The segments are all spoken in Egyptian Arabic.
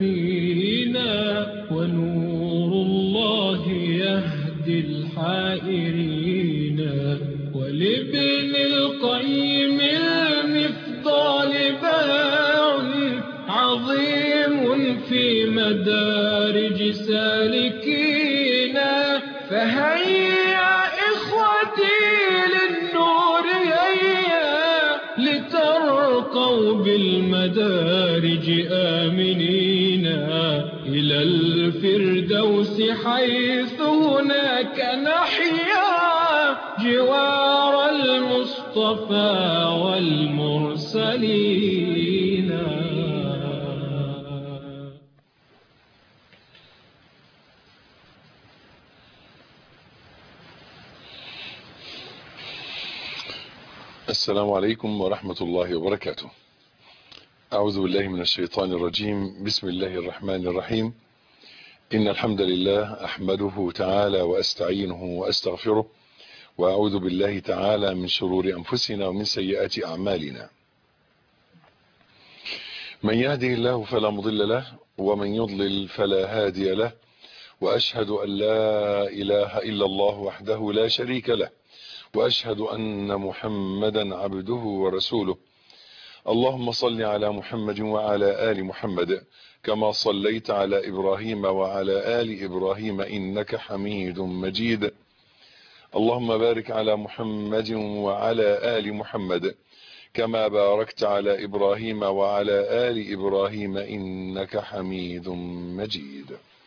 فينا ونور الله يهدي الحائرين ولابن القيم المفضال باع عظيم في مدارج سالكينا فهيا إخوتي للنور هيا لترقوا بالمدارج آمنين إلى الفردوس حيث هناك نحيا جوار المصطفى والمرسلين السلام عليكم ورحمة الله وبركاته أعوذ بالله من الشيطان الرجيم بسم الله الرحمن الرحيم إن الحمد لله أحمده تعالى وأستعينه وأستغفره وأعوذ بالله تعالى من شرور أنفسنا ومن سيئات أعمالنا من يهده الله فلا مضل له ومن يضلل فلا هادي له وأشهد أن لا إله إلا الله وحده لا شريك له وأشهد أن محمدا عبده ورسوله اللهم صل على محمد وعلى آل محمد كما صليت على إبراهيم وعلى آل إبراهيم إنك حميد مجيد اللهم بارك على محمد وعلى آل محمد كما باركت على إبراهيم وعلى آل إبراهيم إنك حميد مجيد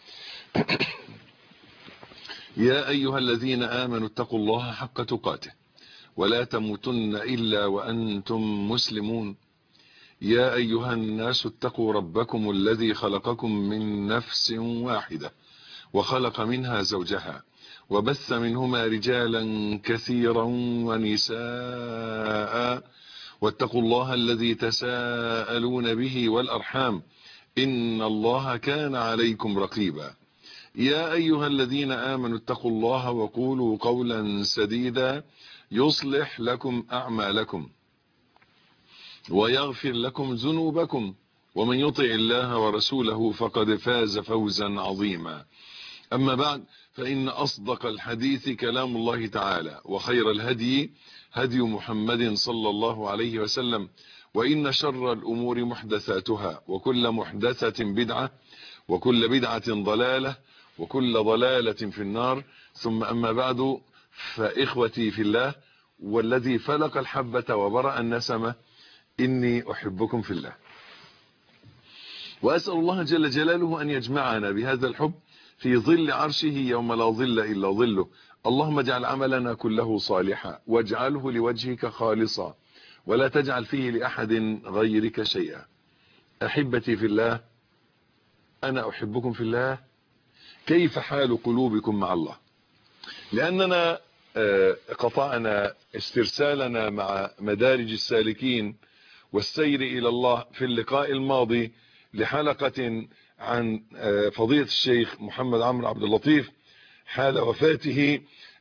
يا أيها الذين آمنوا اتقوا الله حق تقاته ولا تموتن إلا وأنتم مسلمون يا أيها الناس اتقوا ربكم الذي خلقكم من نفس واحدة وخلق منها زوجها وبث منهما رجالا كثيرا ونساء واتقوا الله الذي تساءلون به والأرحام إن الله كان عليكم رقيبا يا أيها الذين آمنوا اتقوا الله وقولوا قولا سديدا يصلح لكم أعمالكم ويغفر لكم ذنوبكم ومن يطع الله ورسوله فقد فاز فوزا عظيما أما بعد فإن أصدق الحديث كلام الله تعالى وخير الهدي هدي محمد صلى الله عليه وسلم وإن شر الأمور محدثاتها وكل محدثة بدعة وكل بدعة ضلالة وكل ضلالة في النار ثم أما بعد فإخوتي في الله والذي فلق الحبة وبرأ النسمة إني أحبكم في الله وأسأل الله جل جلاله أن يجمعنا بهذا الحب في ظل عرشه يوم لا ظل إلا ظله اللهم اجعل عملنا كله صالحا واجعله لوجهك خالصا ولا تجعل فيه لأحد غيرك شيئا أحبتي في الله أنا أحبكم في الله كيف حال قلوبكم مع الله لأننا قطعنا استرسالنا مع مدارج السالكين والسير إلى الله في اللقاء الماضي لحلقة عن فضيلة الشيخ محمد عمرو عبد اللطيف حال وفاته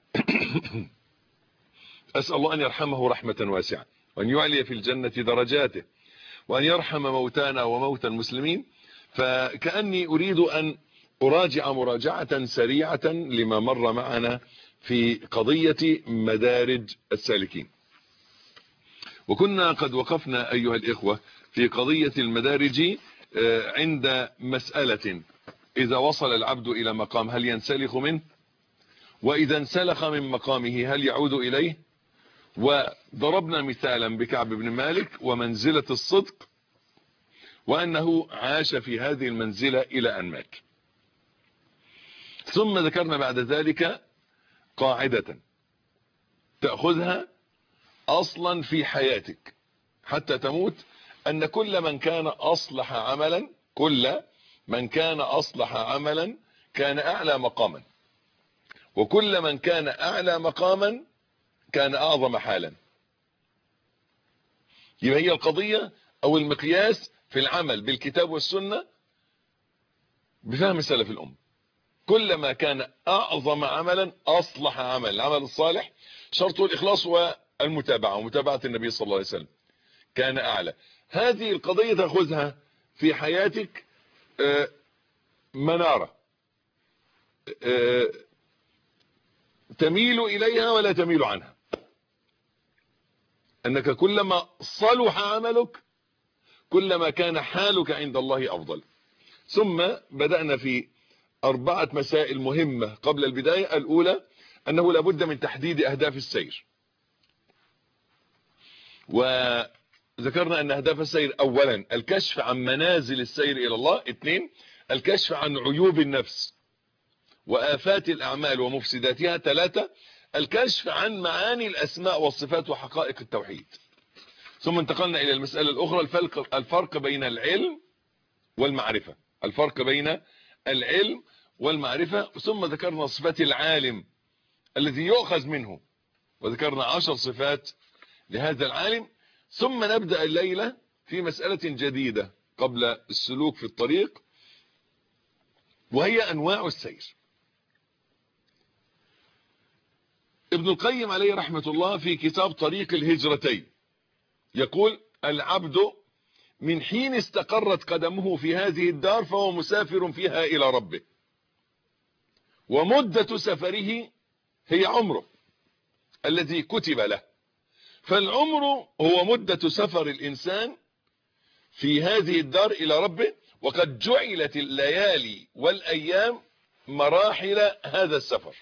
أسأل الله أن يرحمه رحمة واسعة وأن يعلي في الجنة درجاته وأن يرحم موتانا وموتى المسلمين فكأني أريد أن أراجع مراجعة سريعة لما مر معنا في قضية مدارج السالكين وكنا قد وقفنا أيها الإخوة في قضية المدارج عند مسألة إذا وصل العبد إلى مقام هل ينسلخ منه وإذا انسلخ من مقامه هل يعود إليه وضربنا مثالا بكعب بن مالك ومنزلة الصدق وأنه عاش في هذه المنزلة إلى أن مات ثم ذكرنا بعد ذلك قاعدة تأخذها أصلا في حياتك حتى تموت أن كل من كان أصلح عملا كل من كان أصلح عملا كان أعلى مقاما وكل من كان أعلى مقاما كان أعظم حالا يبقى هي القضية أو المقياس في العمل بالكتاب والسنة بفهم سلف الأم كلما كان أعظم عملا أصلح عمل العمل الصالح شرطه الإخلاص والمتابعة ومتابعة النبي صلى الله عليه وسلم كان أعلى هذه القضية تأخذها في حياتك آه، منارة آه، تميل إليها ولا تميل عنها أنك كلما صلح عملك كلما كان حالك عند الله أفضل ثم بدأنا في أربعة مسائل مهمة قبل البداية الأولى أنه لابد من تحديد أهداف السير وذكرنا أن أهداف السير أولا الكشف عن منازل السير إلى الله اثنين الكشف عن عيوب النفس وآفات الأعمال ومفسداتها ثلاثة الكشف عن معاني الأسماء والصفات وحقائق التوحيد ثم انتقلنا إلى المسألة الأخرى الفرق, الفرق بين العلم والمعرفة الفرق بين العلم والمعرفة ثم ذكرنا صفات العالم الذي يؤخذ منه وذكرنا عشر صفات لهذا العالم ثم نبدأ الليلة في مسألة جديدة قبل السلوك في الطريق وهي أنواع السير ابن القيم عليه رحمة الله في كتاب طريق الهجرتين يقول العبد من حين استقرت قدمه في هذه الدار فهو مسافر فيها إلى ربه ومدة سفره هي عمره الذي كتب له فالعمر هو مدة سفر الإنسان في هذه الدار إلى ربه وقد جعلت الليالي والأيام مراحل هذا السفر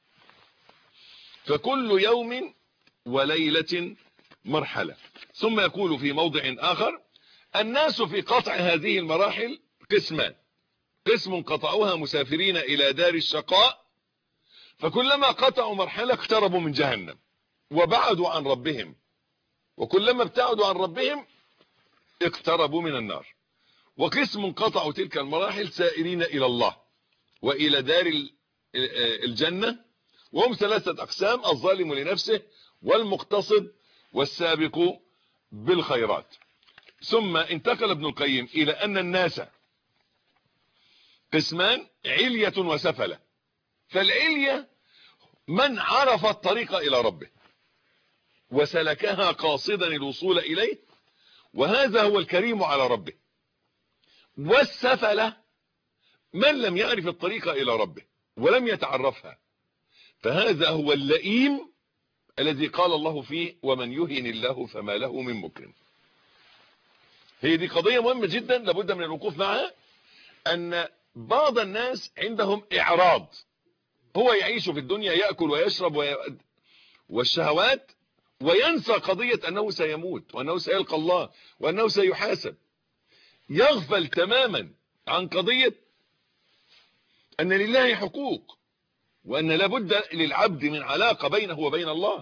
فكل يوم وليلة مرحلة ثم يقول في موضع آخر الناس في قطع هذه المراحل قسمان قسم قطعوها مسافرين إلى دار الشقاء فكلما قطعوا مرحلة اقتربوا من جهنم وبعدوا عن ربهم وكلما ابتعدوا عن ربهم اقتربوا من النار وقسم قطعوا تلك المراحل سائرين إلى الله وإلى دار الجنة وهم ثلاثة أقسام الظالم لنفسه والمقتصد والسابق بالخيرات ثم انتقل ابن القيم إلى أن الناس قسمان علية وسفلة فالعلية من عرف الطريق إلى ربه وسلكها قاصدا الوصول إليه وهذا هو الكريم على ربه والسفلة من لم يعرف الطريق إلى ربه ولم يتعرفها فهذا هو اللئيم الذي قال الله فيه ومن يهن الله فما له من مكرم هي دي قضية مهمة جدا لابد من الوقوف معها أن بعض الناس عندهم إعراض هو يعيش في الدنيا يأكل ويشرب وي... والشهوات وينسى قضية أنه سيموت وأنه سيلقى الله وأنه سيحاسب يغفل تماما عن قضية أن لله حقوق وأن لابد للعبد من علاقة بينه وبين الله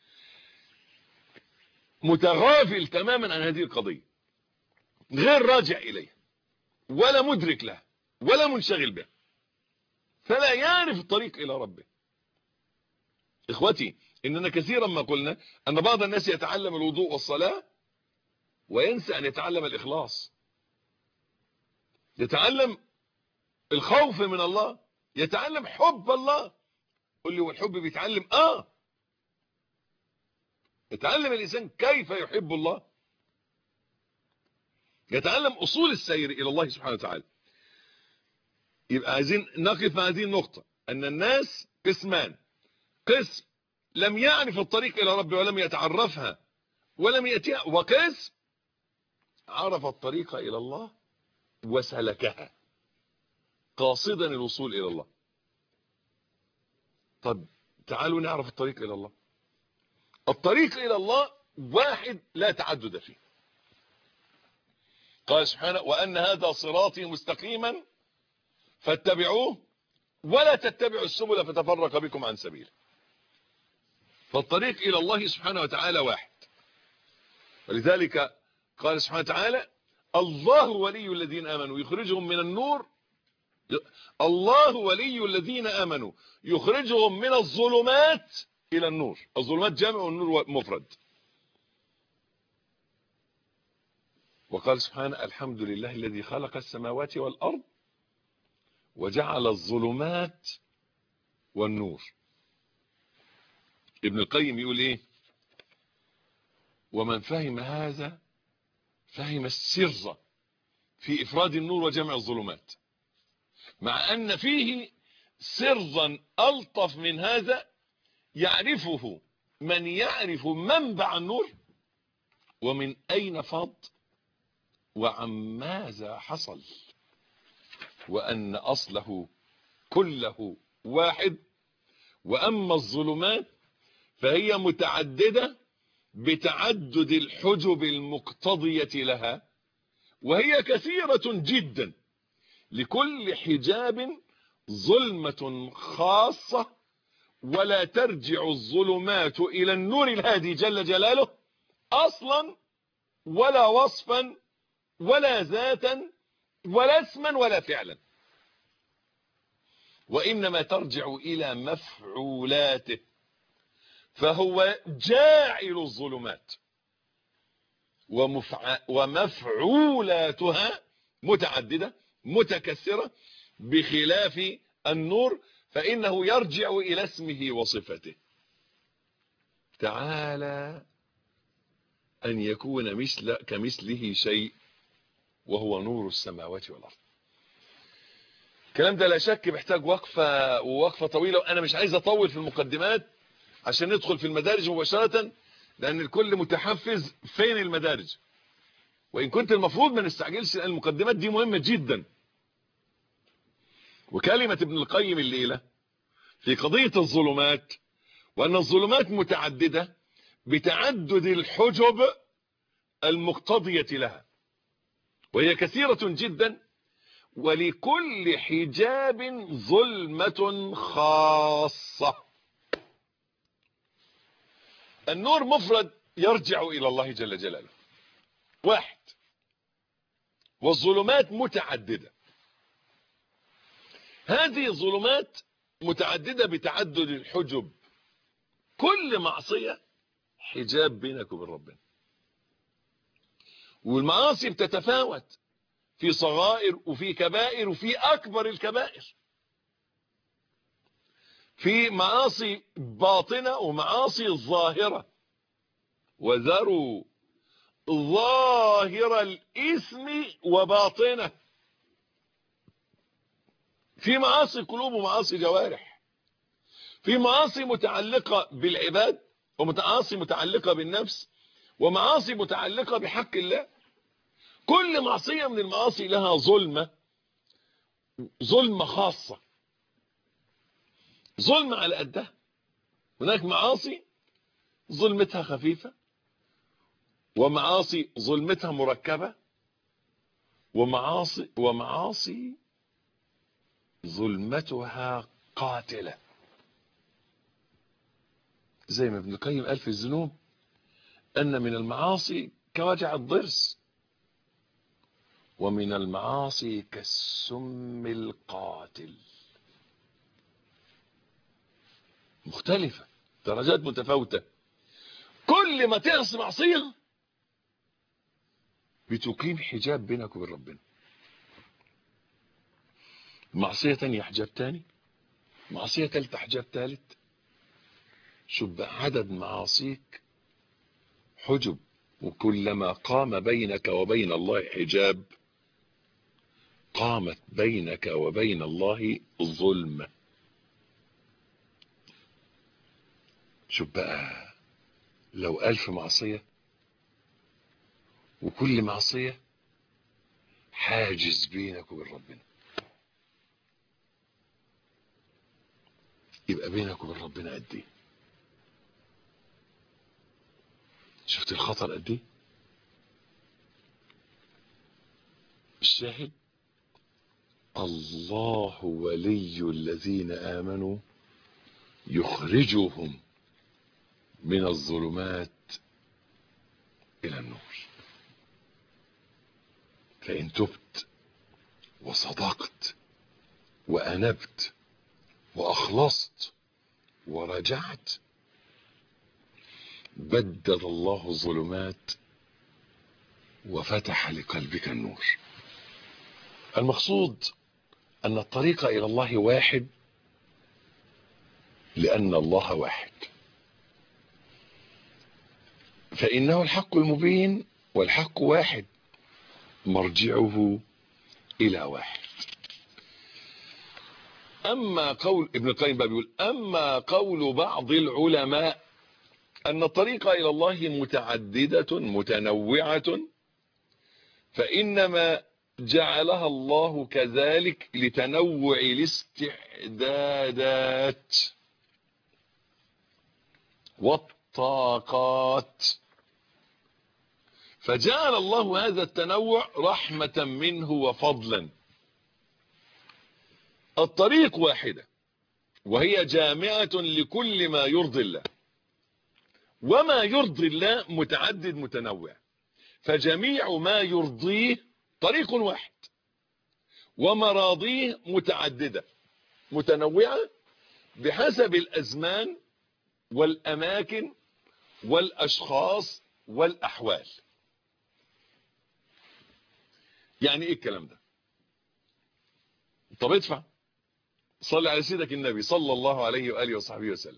متغافل تماما عن هذه القضية غير راجع إليه ولا مدرك له ولا منشغل به فلا يعرف الطريق إلى ربه إخوتي إننا كثيرا ما قلنا أن بعض الناس يتعلم الوضوء والصلاة وينسى أن يتعلم الإخلاص يتعلم الخوف من الله يتعلم حب الله قل لي والحب بيتعلم آه يتعلم الإنسان كيف يحب الله يتعلم أصول السير إلى الله سبحانه وتعالى يبقى عايزين نقف مع هذه النقطة أن الناس قسمان قسم لم يعرف الطريق إلى ربه ولم يتعرفها ولم يأتيها وقسم عرف الطريق إلى الله وسلكها قاصدا الوصول إلى الله طب تعالوا نعرف الطريق إلى الله الطريق إلى الله واحد لا تعدد فيه قال سبحانه وأن هذا صراطي مستقيما فاتبعوه ولا تتبعوا السبل فتفرق بكم عن سبيله فالطريق إلى الله سبحانه وتعالى واحد ولذلك قال سبحانه وتعالى الله ولي الذين آمنوا يخرجهم من النور الله ولي الذين آمنوا يخرجهم من الظلمات إلى النور الظلمات جامع والنور مفرد وقال سبحانه الحمد لله الذي خلق السماوات والأرض وجعل الظلمات والنور ابن القيم يقول ايه ومن فهم هذا فهم السر في إفراد النور وجمع الظلمات مع أن فيه سرا ألطف من هذا يعرفه من يعرف منبع النور ومن أين فاض وعن ماذا حصل وأن أصله كله واحد وأما الظلمات فهي متعددة بتعدد الحجب المقتضية لها وهي كثيرة جدا لكل حجاب ظلمة خاصة ولا ترجع الظلمات إلى النور الهادي جل جلاله أصلا ولا وصفا ولا ذاتا ولا اسما ولا فعلا وإنما ترجع إلى مفعولاته فهو جاعل الظلمات ومفع... ومفعولاتها متعددة متكثرة بخلاف النور فإنه يرجع إلى اسمه وصفته تعالى أن يكون مثل كمثله شيء وهو نور السماوات والأرض الكلام ده لا شك محتاج وقفة ووقفة طويلة وأنا مش عايز أطول في المقدمات عشان ندخل في المدارج مباشرة لأن الكل متحفز فين المدارج وإن كنت المفروض ما نستعجلش لأن المقدمات دي مهمة جدا وكلمة ابن القيم الليلة في قضية الظلمات وأن الظلمات متعددة بتعدد الحجب المقتضية لها وهي كثيرة جدا ولكل حجاب ظلمة خاصة النور مفرد يرجع إلى الله جل جلاله واحد والظلمات متعددة هذه الظلمات متعددة بتعدد الحجب كل معصية حجاب بينك وبين ربنا والمعاصي بتتفاوت في صغائر وفي كبائر وفي أكبر الكبائر في معاصي باطنة ومعاصي ظاهرة وذروا ظاهر الإثم وباطنه في معاصي قلوب ومعاصي جوارح في معاصي متعلقة بالعباد ومعاصي متعلقة بالنفس ومعاصي متعلقة بحق الله كل معصية من المعاصي لها ظلمة ظلمة خاصة ظلمة على قدها هناك معاصي ظلمتها خفيفة ومعاصي ظلمتها مركبة ومعاصي ومعاصي ظلمتها قاتلة زي ما ابن القيم قال في الذنوب أن من المعاصي كوجع الضرس ومن المعاصي كالسم القاتل مختلفة درجات متفاوتة كل ما تعصي معصية بتقيم حجاب بينك وبين ربنا معصية تانية حجاب تاني معصية تالتة حجاب تالت شوف بقى عدد معاصيك حجب وكلما قام بينك وبين الله حجاب قامت بينك وبين الله ظلمة شوف بقى لو ألف معصية وكل معصية حاجز بينك وبين ربنا يبقى بينك وبين ربنا قد ايه شفت الخطر قد ايه الشاهد الله ولي الذين آمنوا يخرجهم من الظلمات إلى النور فإن تبت وصدقت وأنبت وأخلصت ورجعت بدل الله الظلمات وفتح لقلبك النور المقصود أن الطريق إلى الله واحد لأن الله واحد فإنه الحق المبين والحق واحد مرجعه إلى واحد أما قول ابن القيم بقى بيقول أما قول بعض العلماء أن الطريق إلى الله متعددة متنوعة فإنما جعلها الله كذلك لتنوع الاستعدادات والطاقات فجعل الله هذا التنوع رحمة منه وفضلا الطريق واحدة وهي جامعة لكل ما يرضي الله وما يرضي الله متعدد متنوع فجميع ما يرضيه طريق واحد ومراضيه متعددة متنوعة بحسب الأزمان والأماكن والأشخاص والأحوال يعني ايه الكلام ده طب ادفع صلي على سيدك النبي صلى الله عليه وآله وصحبه وسلم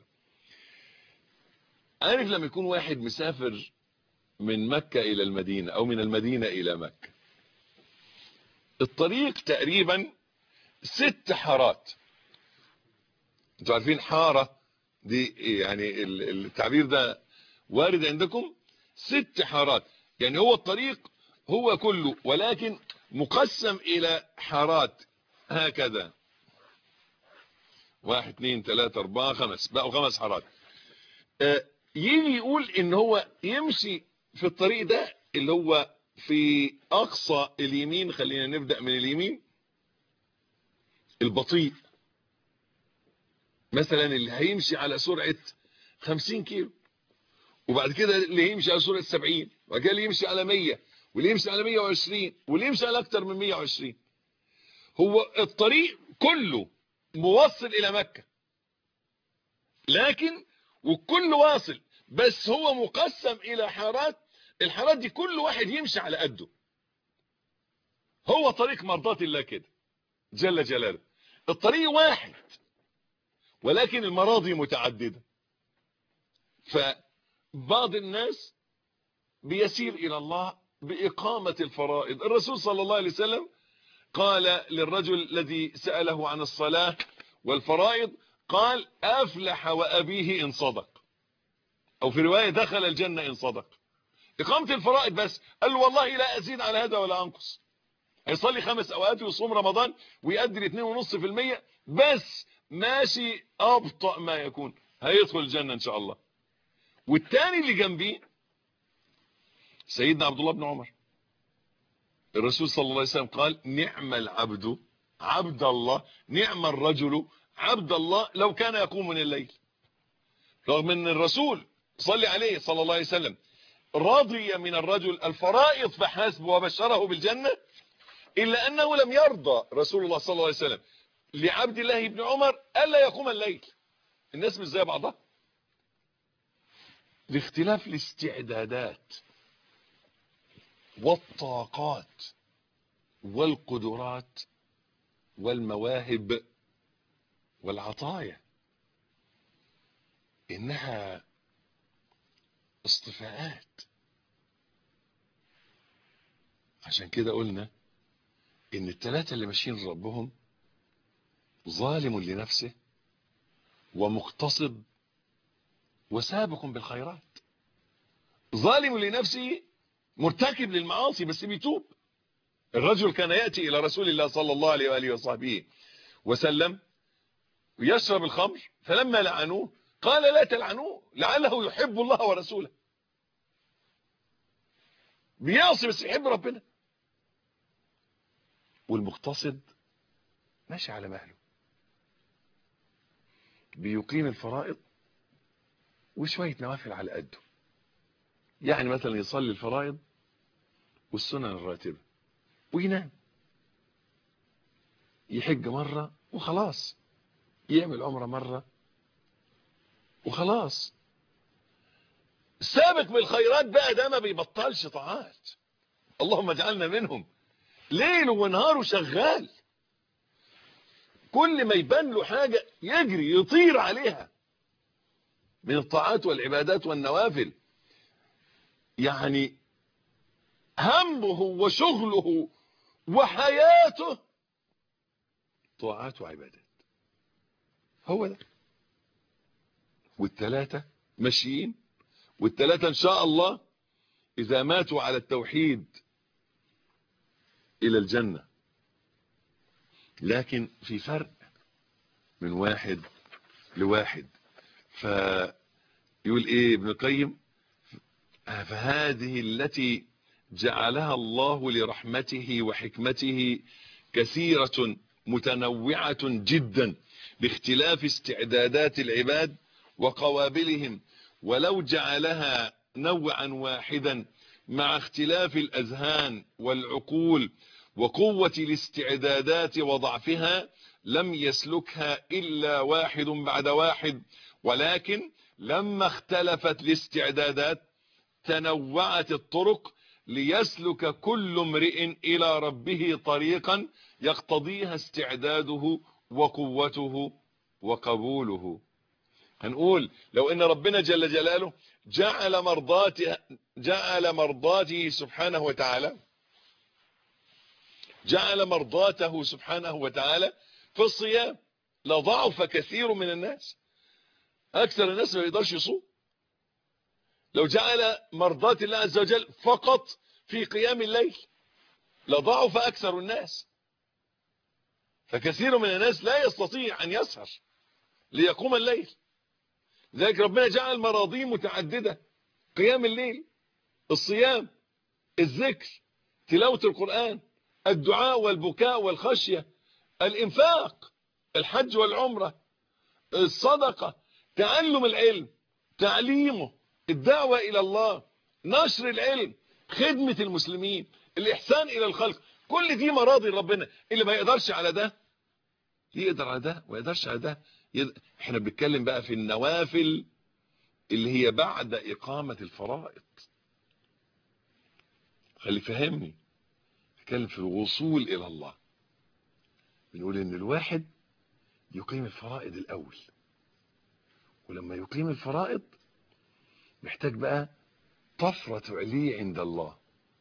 عارف لما يكون واحد مسافر من مكة إلى المدينة أو من المدينة إلى مكة الطريق تقريبا ست حارات انتوا عارفين حارة دي يعني التعبير ده وارد عندكم ست حارات يعني هو الطريق هو كله ولكن مقسم الى حارات هكذا واحد اثنين ثلاثة اربعة خمس بقوا خمس حارات آه يجي يقول ان هو يمشي في الطريق ده اللي هو في اقصى اليمين خلينا نبدأ من اليمين البطيء مثلا اللي هيمشي على سرعة 50 كيلو وبعد كده اللي يمشي على سرعة 70 وبعد كده اللي يمشي على 100 واللي يمشي على 120 واللي يمشي على اكتر من 120 هو الطريق كله موصل الى مكة لكن وكل واصل بس هو مقسم الى حارات الحارات دي كل واحد يمشي على قده هو طريق مرضات الله كده جل جلاله الطريق واحد ولكن المراضي متعددة فبعض الناس بيسير إلى الله بإقامة الفرائض الرسول صلى الله عليه وسلم قال للرجل الذي سأله عن الصلاة والفرائض قال أفلح وأبيه إن صدق أو في رواية دخل الجنة إن صدق إقامة الفرائض بس قال له والله لا أزيد على هذا ولا أنقص هيصلي خمس أوقات ويصوم رمضان ويؤدي الاثنين ونص في المية بس ماشي أبطأ ما يكون هيدخل الجنة إن شاء الله والتاني اللي جنبيه سيدنا عبد الله بن عمر الرسول صلى الله عليه وسلم قال نعم العبد عبد الله نعم الرجل عبد الله لو كان يقوم من الليل رغم ان الرسول صلى عليه صلى الله عليه وسلم رضي من الرجل الفرائض فحسب وبشره بالجنة إلا أنه لم يرضى رسول الله صلى الله عليه وسلم لعبد الله بن عمر ألا يقوم الليل الناس مش زي بعضها لاختلاف الاستعدادات والطاقات والقدرات والمواهب والعطايا إنها اصطفاءات عشان كده قلنا ان الثلاثة اللي ماشيين ربهم ظالم لنفسه ومقتصد وسابق بالخيرات ظالم لنفسه مرتكب للمعاصي بس بيتوب الرجل كان يأتي إلى رسول الله صلى الله عليه وآله وصحبه وسلم يشرب الخمر فلما لعنوه قال لا تلعنوه لعله يحب الله ورسوله بيعصي بس يحب ربنا والمقتصد ماشي على مهله بيقيم الفرائض وشوية نوافل على قده يعني مثلا يصلي الفرائض والسنن الراتبة وينام يحج مرة وخلاص يعمل عمرة مرة وخلاص سابق بالخيرات بقى ده ما بيبطلش طاعات اللهم اجعلنا منهم ليل ونهار شغال كل ما يبان له حاجة يجري يطير عليها من الطاعات والعبادات والنوافل يعني همه وشغله وحياته طاعات وعبادات هو ده والثلاثة ماشيين والثلاثة ان شاء الله اذا ماتوا على التوحيد الى الجنة لكن في فرق من واحد لواحد فيقول ايه ابن القيم فهذه التي جعلها الله لرحمته وحكمته كثيرة متنوعة جدا باختلاف استعدادات العباد وقوابلهم ولو جعلها نوعا واحدا مع اختلاف الأذهان والعقول وقوة الاستعدادات وضعفها لم يسلكها إلا واحد بعد واحد ولكن لما اختلفت الاستعدادات تنوعت الطرق ليسلك كل امرئ إلى ربه طريقا يقتضيها استعداده وقوته وقبوله هنقول لو ان ربنا جل جلاله جعل مرضاته جعل مرضاته سبحانه وتعالى جعل مرضاته سبحانه وتعالى في الصيام لضعف كثير من الناس اكثر الناس ما يقدرش يصوم لو جعل مرضات الله عز وجل فقط في قيام الليل لضعف اكثر الناس فكثير من الناس لا يستطيع ان يسهر ليقوم الليل ذلك ربنا جعل مراضي متعددة قيام الليل الصيام الذكر تلاوة القرآن الدعاء والبكاء والخشية الانفاق الحج والعمرة الصدقة تعلم العلم تعليمه الدعوة الى الله نشر العلم خدمة المسلمين الاحسان الى الخلق كل دي مراضي ربنا اللي ما يقدرش على ده يقدر على ده وما يقدرش على ده يقدر. احنا بنتكلم بقى في النوافل اللي هي بعد اقامة الفرائض خلي فهمني نتكلم في الوصول الى الله بنقول ان الواحد يقيم الفرائض الاول ولما يقيم الفرائض محتاج بقى طفرة تعليه عند الله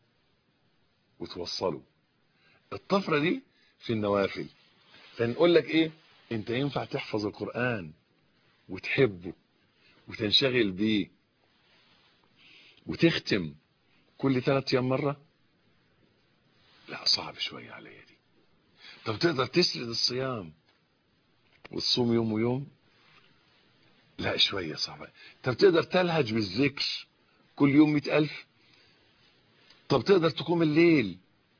وتوصله الطفرة دي في النوافل فنقول لك ايه انت ينفع تحفظ القرآن وتحبه وتنشغل بيه وتختم كل ثلاث ايام مرة لا صعب شوية عليا دي طب تقدر تسرد الصيام وتصوم يوم ويوم لا شوية صعبة طب تقدر تلهج بالذكر كل يوم مئة ألف طب تقدر تقوم الليل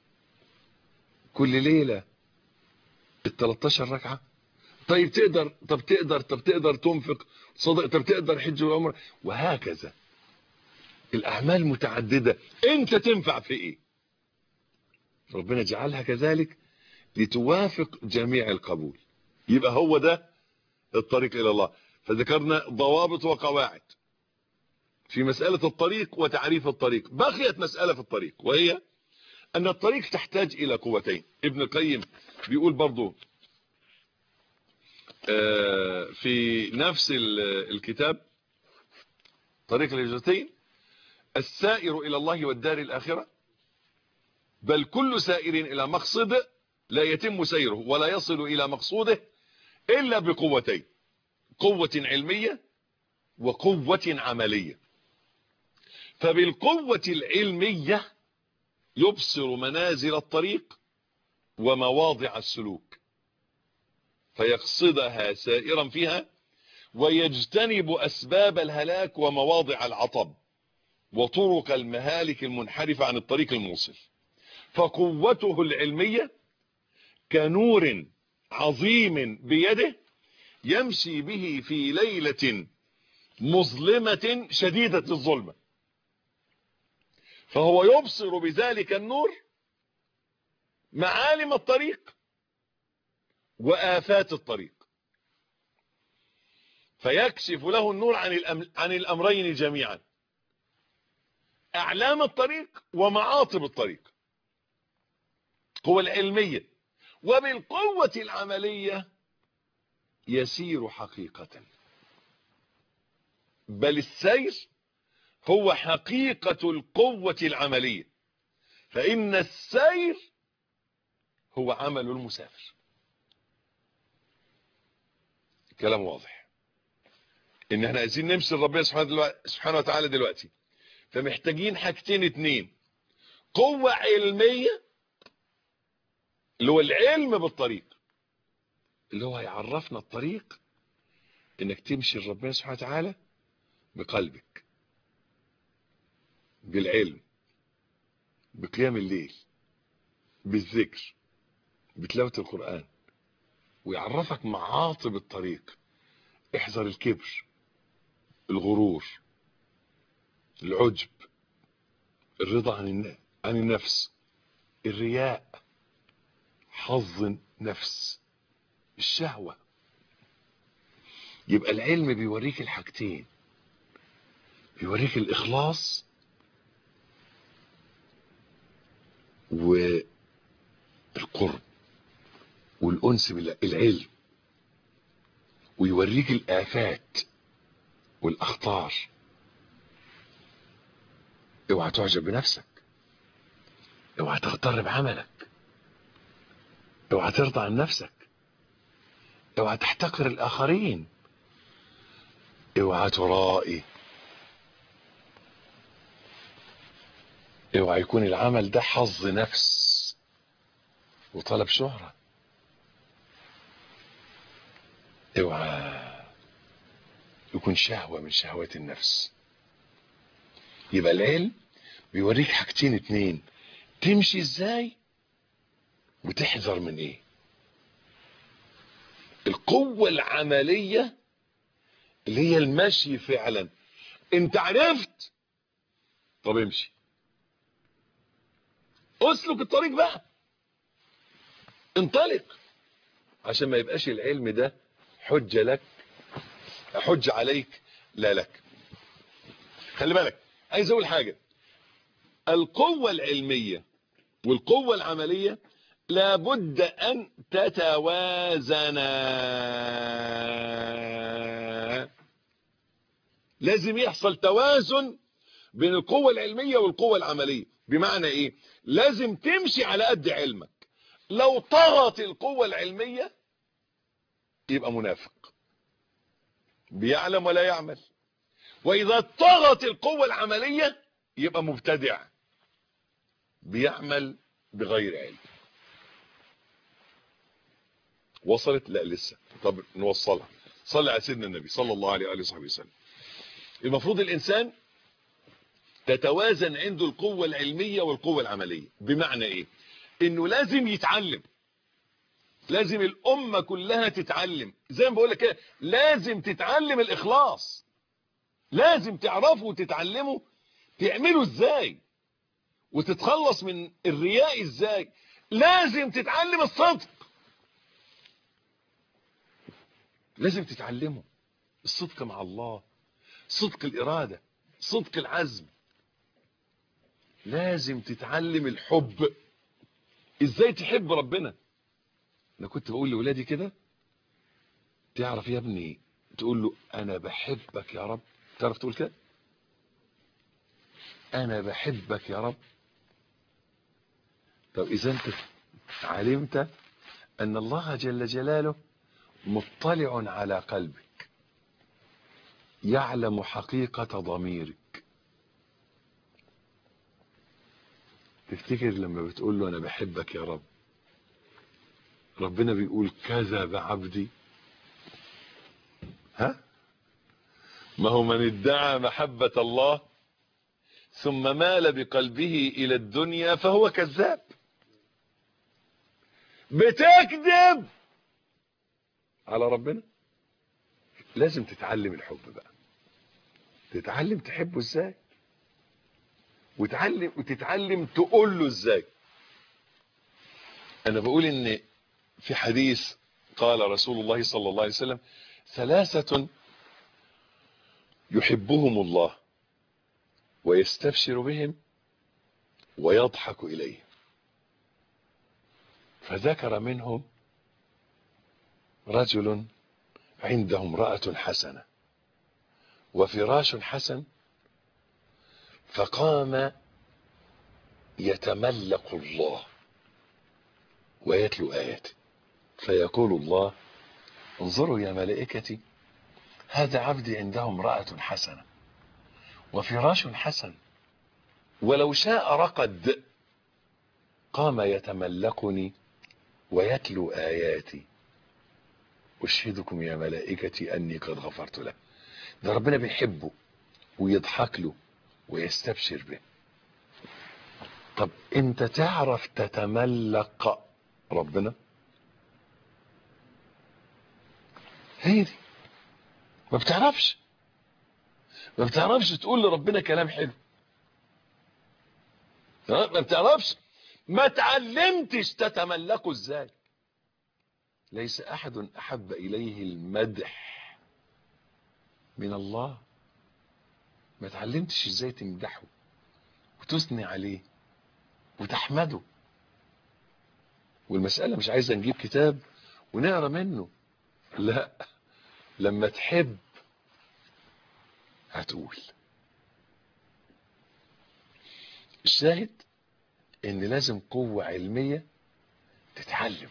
كل ليلة ال 13 ركعة طيب تقدر طب تقدر طب تقدر تنفق صدق طب تقدر حج وعمره وهكذا الأعمال متعددة أنت تنفع في إيه ربنا جعلها كذلك لتوافق جميع القبول يبقى هو ده الطريق إلى الله فذكرنا ضوابط وقواعد في مسألة الطريق وتعريف الطريق بقيت مسألة في الطريق وهي أن الطريق تحتاج إلى قوتين ابن القيم بيقول برضو في نفس الكتاب طريق الهجرتين السائر إلى الله والدار الآخرة بل كل سائر إلى مقصد لا يتم سيره ولا يصل إلى مقصوده إلا بقوتين قوة علمية وقوة عملية فبالقوة العلمية يبصر منازل الطريق ومواضع السلوك فيقصدها سائرا فيها ويجتنب أسباب الهلاك ومواضع العطب وطرق المهالك المنحرفة عن الطريق الموصل فقوته العلمية كنور عظيم بيده يمشي به في ليلة مظلمة شديدة الظلمة فهو يبصر بذلك النور معالم الطريق وآفات الطريق فيكشف له النور عن, الأم... عن الأمرين جميعا أعلام الطريق ومعاطب الطريق قوة العلمية وبالقوة العملية يسير حقيقة بل السير هو حقيقة القوة العملية فإن السير هو عمل المسافر كلام واضح ان احنا عايزين نمشي لربنا سبحانه دلوقتي- سبحانه وتعالى دلوقتي فمحتاجين حاجتين اتنين قوة علمية اللي هو العلم بالطريق اللي هو هيعرفنا الطريق انك تمشي لربنا سبحانه وتعالى بقلبك بالعلم بقيام الليل بالذكر بتلاوة القرآن ويعرفك معاطب الطريق احذر الكبر الغرور العجب الرضا عن الن- عن النفس الرياء حظ نفس الشهوة يبقى العلم بيوريك الحاجتين بيوريك الإخلاص والقرب والأنس بالله العلم ويوريك الآفات والأخطار اوعى تعجب بنفسك اوعى تغتر بعملك اوعى ترضى عن نفسك اوعى تحتقر الآخرين اوعى ترائي اوعى يكون العمل ده حظ نفس وطلب شهرة اوعى يكون شهوة من شهوات النفس يبقى العلم بيوريك حاجتين اتنين تمشي ازاي وتحذر من ايه القوة العملية اللي هي المشي فعلا انت عرفت طب امشي اسلك الطريق بقى انطلق عشان ما يبقاش العلم ده حجة لك حجة عليك لا لك خلي بالك عايز اقول حاجة القوة العلمية والقوة العملية لابد ان تتوازنا لازم يحصل توازن بين القوة العلمية والقوة العملية بمعنى ايه لازم تمشي على قد علمك لو طغت القوة العلمية يبقى منافق بيعلم ولا يعمل واذا طغت القوة العملية يبقى مبتدع بيعمل بغير علم وصلت لا لسه طب نوصلها صلى على سيدنا النبي صلى الله عليه وآله وصحبه وسلم المفروض الانسان تتوازن عنده القوة العلمية والقوة العملية بمعنى ايه انه لازم يتعلم لازم الامة كلها تتعلم زي ما بقول لك كده لازم تتعلم الاخلاص لازم تعرفوا وتتعلموا تعملوا ازاي وتتخلص من الرياء ازاي لازم تتعلم الصدق لازم تتعلموا الصدق مع الله صدق الإرادة صدق العزم لازم تتعلم الحب ازاي تحب ربنا انا كنت بقول لولادي كده تعرف يا ابني تقول له انا بحبك يا رب تعرف تقول كده انا بحبك يا رب طب اذا انت علمت ان الله جل جلاله مطلع على قلبك يعلم حقيقة ضميرك تفتكر لما بتقول له انا بحبك يا رب ربنا بيقول كذب عبدي ها ما هو من ادعى محبة الله ثم مال بقلبه الى الدنيا فهو كذاب بتكذب على ربنا لازم تتعلم الحب بقى تتعلم تحبه ازاي وتعلم وتتعلم تقول له ازاي انا بقول ان في حديث قال رسول الله صلى الله عليه وسلم ثلاثة يحبهم الله ويستبشر بهم ويضحك إليهم فذكر منهم رجل عنده امرأة حسنة وفراش حسن فقام يتملق الله ويتلو آياته فيقول الله انظروا يا ملائكتي هذا عبدي عنده امرأة حسنة وفراش حسن ولو شاء رقد قام يتملقني ويتلو آياتي أشهدكم يا ملائكتي أني قد غفرت له ده ربنا بيحبه ويضحك له ويستبشر به طب انت تعرف تتملق ربنا هي دي ما بتعرفش ما بتعرفش تقول لربنا كلام حلو ما بتعرفش ما تعلمتش تتملكه ازاي ليس احد احب اليه المدح من الله ما تعلمتش ازاي تمدحه وتثني عليه وتحمده والمسألة مش عايزة نجيب كتاب ونقرا منه لا لما تحب هتقول الشاهد ان لازم قوة علمية تتعلم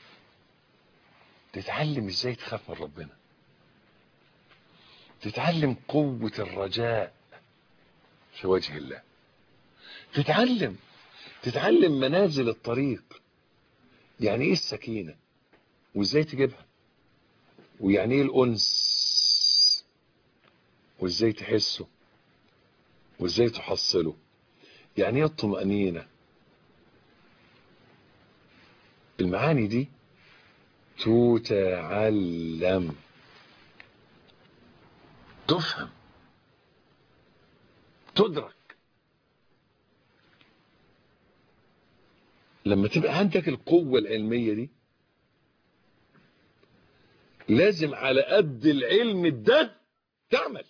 تتعلم ازاي تخاف من ربنا تتعلم قوة الرجاء في وجه الله تتعلم تتعلم منازل الطريق يعني ايه السكينة وازاي تجيبها ويعني ايه الانس وازاي تحسه وازاي تحصله يعني ايه الطمأنينة المعاني دي تتعلم تفهم تدرك لما تبقى عندك القوة العلمية دي لازم على قد العلم ده تعمل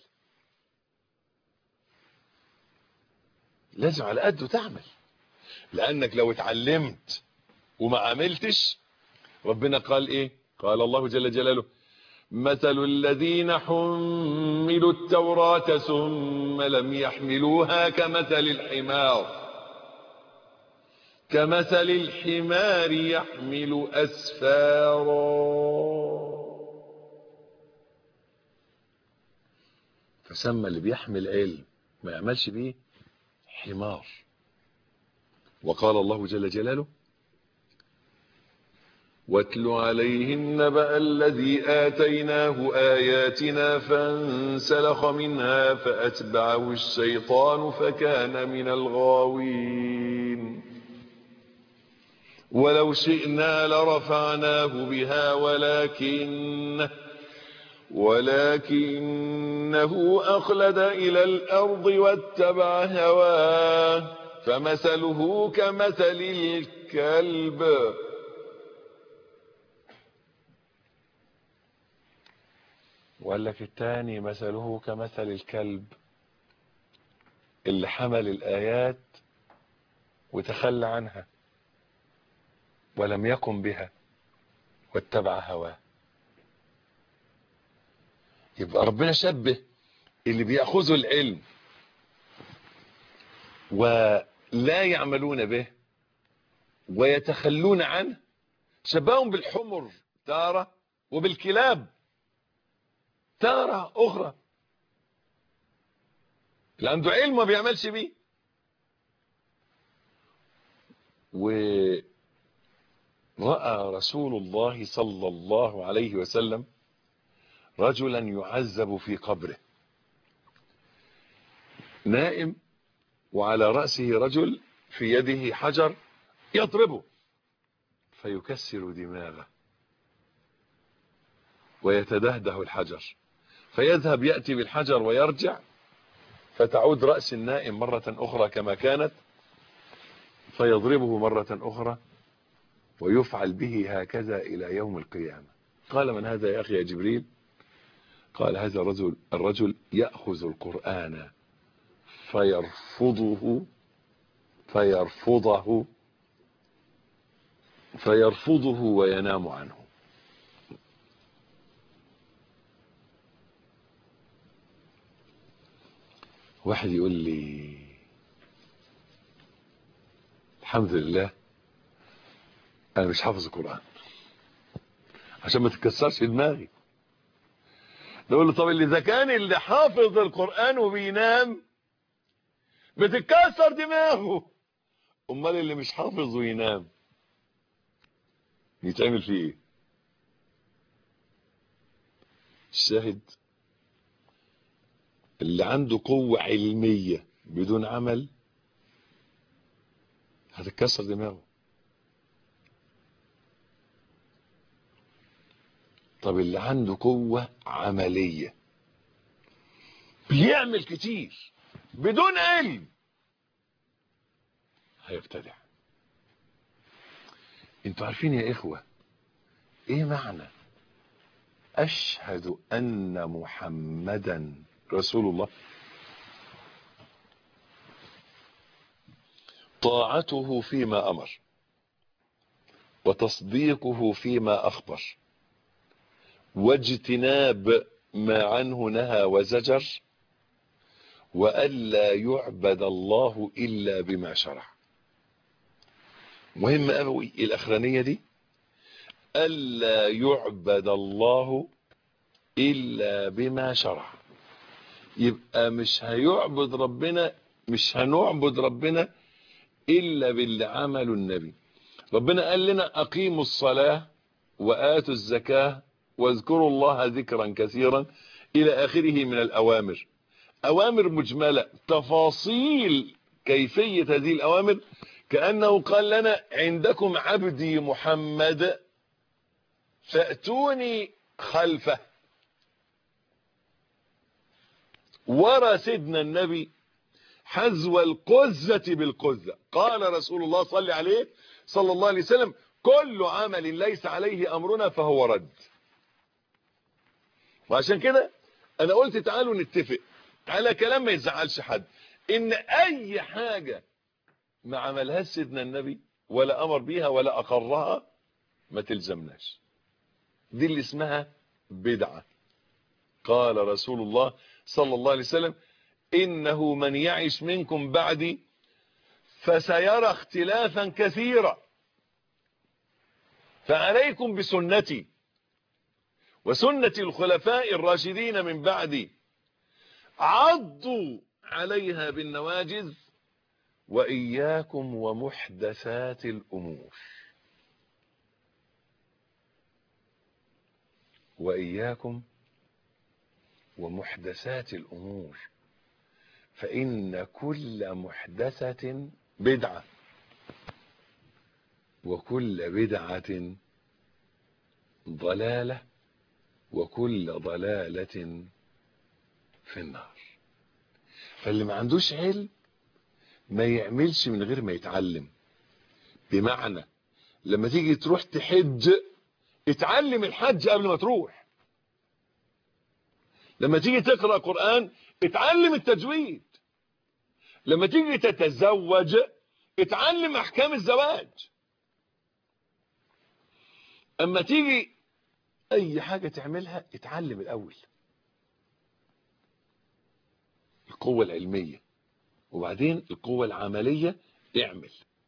لازم على قده تعمل لانك لو اتعلمت وما عملتش ربنا قال ايه قال الله جل جلاله مثل الذين حملوا التوراة ثم لم يحملوها كمثل الحمار كمثل الحمار يحمل أسفارا فسمى اللي بيحمل علم ما يعملش بيه حمار وقال الله جل جلاله واتل عليهم نبأ الذي آتيناه آياتنا فانسلخ منها فأتبعه الشيطان فكان من الغاوين ولو شئنا لرفعناه بها ولكن ولكنه أخلد إلى الأرض واتبع هواه فمثله كمثل الكلب وقال لك التاني مثله كمثل الكلب اللي حمل الآيات وتخلى عنها ولم يقم بها واتبع هواه يبقى ربنا شبه اللي بيأخذوا العلم ولا يعملون به ويتخلون عنه شبههم بالحمر تارة وبالكلاب تارة أخرى اللي عنده علم ما بيعملش بيه ورأى رسول الله صلى الله عليه وسلم رجلا يعذب في قبره نائم وعلى رأسه رجل في يده حجر يضربه فيكسر دماغه ويتدهده الحجر فيذهب يأتي بالحجر ويرجع فتعود رأس النائم مرة أخرى كما كانت فيضربه مرة أخرى ويفعل به هكذا إلى يوم القيامة قال من هذا يا أخي يا جبريل قال هذا الرجل الرجل يأخذ القرآن فيرفضه فيرفضه فيرفضه وينام عنه واحد يقول لي الحمد لله انا مش حافظ القرآن عشان ما تتكسرش في دماغي نقول له طب اللي اذا كان اللي حافظ القرآن وبينام بتتكسر دماغه امال اللي مش حافظ وينام يتعمل فيه ايه الشاهد اللي عنده قوة علمية بدون عمل هتتكسر دماغه طب اللي عنده قوة عملية بيعمل كتير بدون علم هيبتدع انتوا عارفين يا اخوة ايه معنى اشهد ان محمدا رسول الله طاعته فيما امر وتصديقه فيما اخبر واجتناب ما عنه نهى وزجر والا يعبد الله الا بما شرع مهم قوي الاخرانيه دي الا يعبد الله الا بما شرع يبقى مش هيعبد ربنا مش هنعبد ربنا الا باللي عمله النبي ربنا قال لنا اقيموا الصلاه واتوا الزكاه واذكروا الله ذكرا كثيرا الى اخره من الاوامر اوامر مجمله تفاصيل كيفيه هذه الاوامر كانه قال لنا عندكم عبدي محمد فاتوني خلفه ورى سيدنا النبي حذو القزة بالقزة قال رسول الله صلى عليه صلى الله عليه وسلم كل عمل ليس عليه أمرنا فهو رد وعشان كده أنا قلت تعالوا نتفق على كلام ما يزعلش حد إن أي حاجة ما عملهاش سيدنا النبي ولا أمر بيها ولا أقرها ما تلزمناش دي اللي اسمها بدعة قال رسول الله صلى الله عليه وسلم إنه من يعش منكم بعدي فسيرى اختلافا كثيرا فعليكم بسنتي وسنة الخلفاء الراشدين من بعدي عضوا عليها بالنواجذ وإياكم ومحدثات الأمور وإياكم ومحدثات الأمور فإن كل محدثة بدعة وكل بدعة ضلالة وكل ضلالة في النار فاللي ما عندوش علم ما يعملش من غير ما يتعلم بمعنى لما تيجي تروح تحج اتعلم الحج قبل ما تروح لما تيجي تقرأ قرآن اتعلم التجويد لما تيجي تتزوج اتعلم احكام الزواج اما تيجي اي حاجة تعملها اتعلم الاول القوة العلمية وبعدين القوة العملية اعمل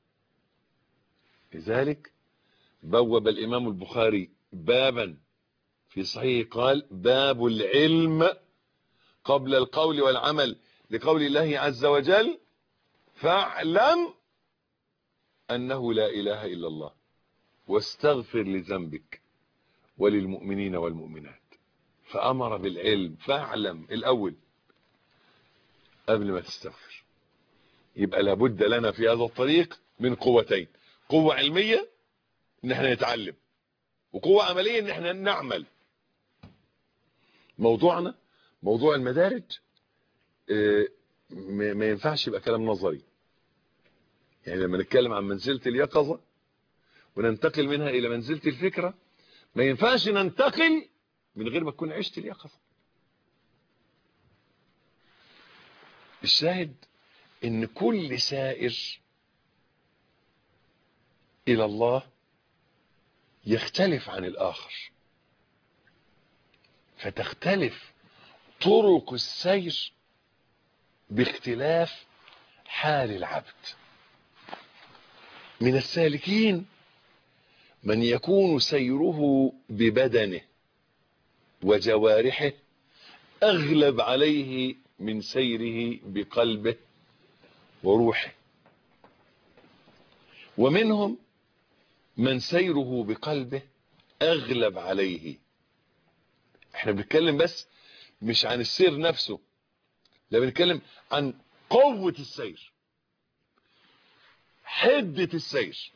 لذلك بوب الامام البخاري بابا في صحيح قال باب العلم قبل القول والعمل لقول الله عز وجل فاعلم أنه لا إله إلا الله واستغفر لذنبك وللمؤمنين والمؤمنات فأمر بالعلم فاعلم الأول قبل ما تستغفر يبقى لابد لنا في هذا الطريق من قوتين قوة علمية ان احنا نتعلم وقوة عملية ان احنا نعمل موضوعنا موضوع المدارج اه ما ينفعش يبقى كلام نظري يعني لما نتكلم عن منزلة اليقظة وننتقل منها الى منزلة الفكرة ما ينفعش ننتقل من غير ما تكون عشت اليقظة الشاهد ان كل سائر الى الله يختلف عن الاخر فتختلف طرق السير باختلاف حال العبد من السالكين من يكون سيره ببدنه وجوارحه أغلب عليه من سيره بقلبه وروحه ومنهم من سيره بقلبه أغلب عليه احنا بنتكلم بس مش عن السير نفسه لا بنتكلم عن قوة السير حدة السير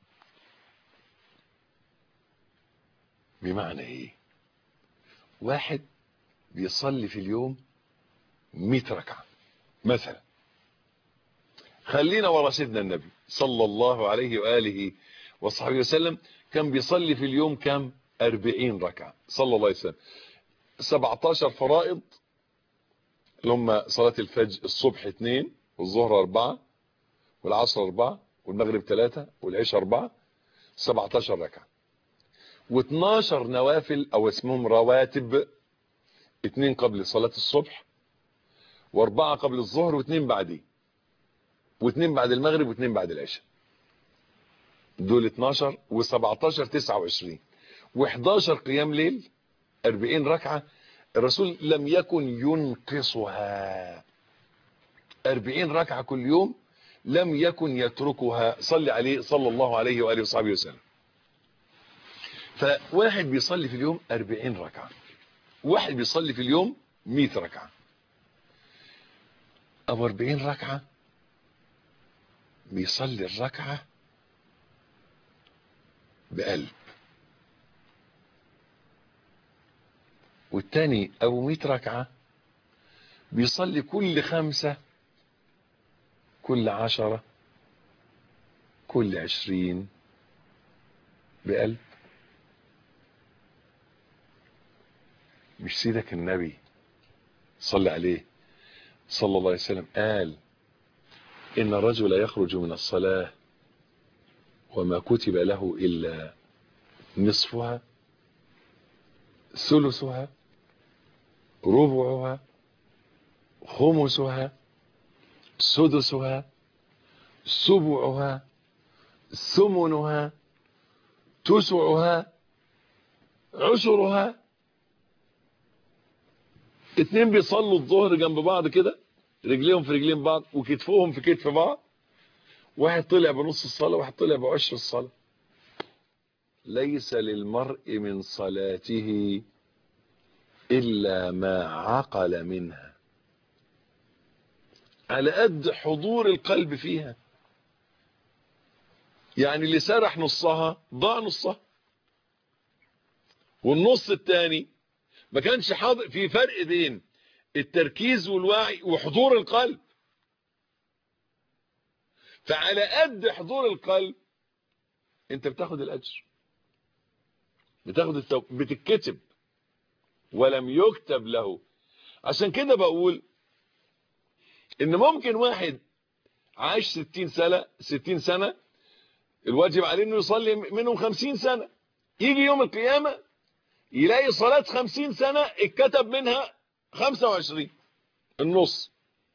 بمعنى ايه واحد بيصلي في اليوم 100 ركعة مثلا خلينا ورا سيدنا النبي صلى الله عليه وآله وصحبه وسلم كان بيصلي في اليوم كم 40 ركعة صلى الله عليه وسلم 17 فرائض اللي هم صلاة الفجر الصبح اثنين والظهر أربعة والعصر أربعة والمغرب ثلاثة والعشاء أربعة 17 ركعة و12 نوافل أو اسمهم رواتب اثنين قبل صلاة الصبح واربعة قبل الظهر واثنين بعديه واثنين بعد المغرب واثنين بعد العشاء دول 12 و17 29 و11 قيام ليل 40 ركعة الرسول لم يكن ينقصها 40 ركعة كل يوم لم يكن يتركها صلي عليه صلى الله عليه وآله وصحبه وسلم فواحد بيصلي في اليوم 40 ركعة واحد بيصلي في اليوم 100 ركعة أو 40 ركعة بيصلي الركعة بقلب والتاني أبو 100 ركعة بيصلي كل خمسة كل عشرة كل عشرين بقلب مش سيدك النبي صلى عليه صلى الله عليه وسلم قال إن الرجل يخرج من الصلاة وما كتب له إلا نصفها ثلثها ربعها خمسها سدسها سبعها ثمنها تسعها عشرها اتنين بيصلوا الظهر جنب بعض كده رجليهم في رجلين بعض وكتفهم في كتف بعض واحد طلع بنص الصلاة واحد طلع بعشر الصلاة ليس للمرء من صلاته إلا ما عقل منها على قد حضور القلب فيها يعني اللي سرح نصها ضاع نصها والنص الثاني ما كانش حاضر في فرق بين التركيز والوعي وحضور القلب فعلى قد حضور القلب انت بتاخد الاجر بتاخد التو... بتتكتب ولم يكتب له عشان كده بقول ان ممكن واحد عاش ستين سنة ستين سنة الواجب عليه انه يصلي منهم خمسين سنة يجي يوم القيامة يلاقي صلاة خمسين سنة اتكتب منها خمسة وعشرين النص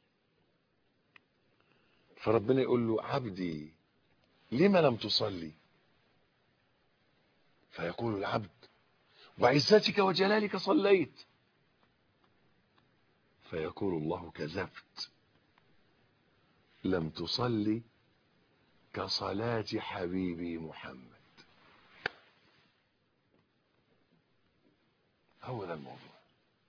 فربنا يقول له عبدي لما لم تصلي فيقول العبد وعزتك وجلالك صليت فيقول الله كذبت لم تصلي كصلاة حبيبي محمد هو ده الموضوع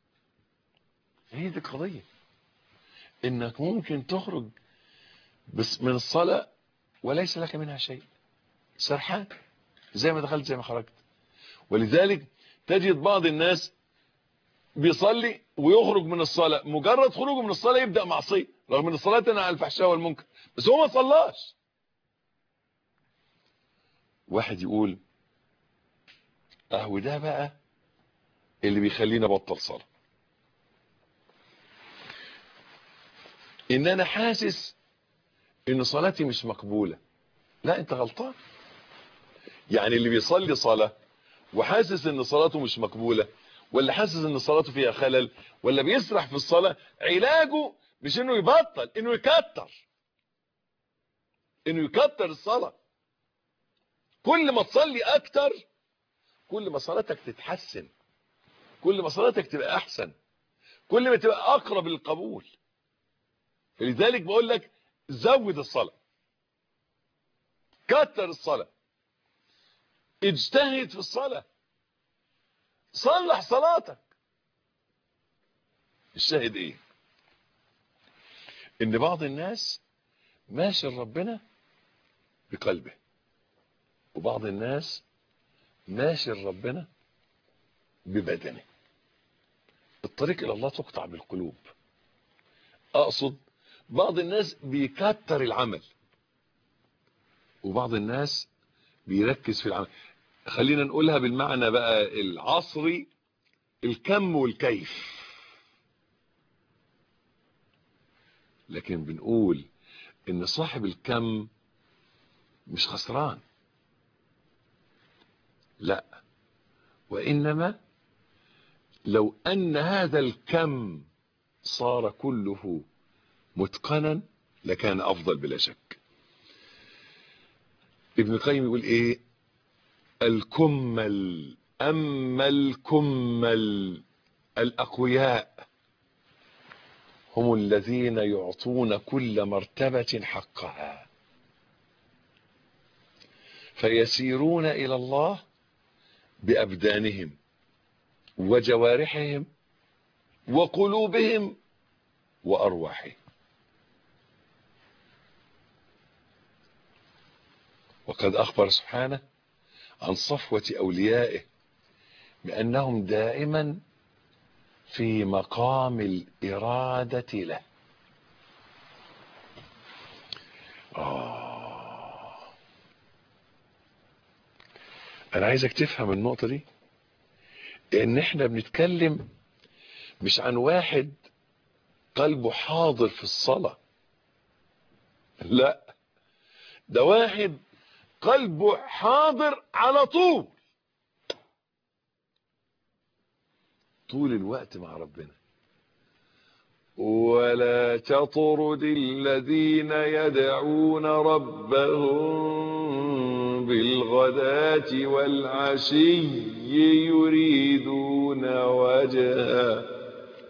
هي دي القضية انك ممكن تخرج بس من الصلاة وليس لك منها شيء سرحان زي ما دخلت زي ما خرجت ولذلك تجد بعض الناس بيصلي ويخرج من الصلاة مجرد خروجه من الصلاة يبدأ معصية رغم ان الصلاة تنهى عن الفحشاء والمنكر بس هو ما صلاش واحد يقول اهو ده بقى اللي بيخلينا بطل صلاة ان انا حاسس ان صلاتي مش مقبولة لا انت غلطان يعني اللي بيصلي صلاة وحاسس ان صلاته مش مقبولة ولا حاسس ان صلاته فيها خلل ولا بيسرح في الصلاة علاجه مش انه يبطل انه يكتر انه يكتر الصلاة كل ما تصلي اكتر كل ما صلاتك تتحسن كل ما صلاتك تبقى احسن كل ما تبقى اقرب للقبول فلذلك بقول لك زود الصلاة كتر الصلاة اجتهد في الصلاة صلح صلاتك الشاهد ايه ان بعض الناس ماشي ربنا بقلبه وبعض الناس ماشي ربنا ببدنه الطريق الى الله تقطع بالقلوب اقصد بعض الناس بيكتر العمل وبعض الناس بيركز في العمل خلينا نقولها بالمعنى بقى العصري الكم والكيف لكن بنقول ان صاحب الكم مش خسران لا وانما لو ان هذا الكم صار كله متقنا لكان افضل بلا شك ابن القيم يقول ايه الكمل اما الكمل الاقوياء هم الذين يعطون كل مرتبة حقها فيسيرون الى الله بابدانهم وجوارحهم وقلوبهم وارواحهم وقد اخبر سبحانه عن صفوة اوليائه بانهم دائما في مقام الارادة له آه. انا عايزك تفهم النقطة دي ان احنا بنتكلم مش عن واحد قلبه حاضر في الصلاة لا ده واحد قلبه حاضر على طول طول الوقت مع ربنا ولا تطرد الذين يدعون ربهم بالغداة والعشي يريدون وجهه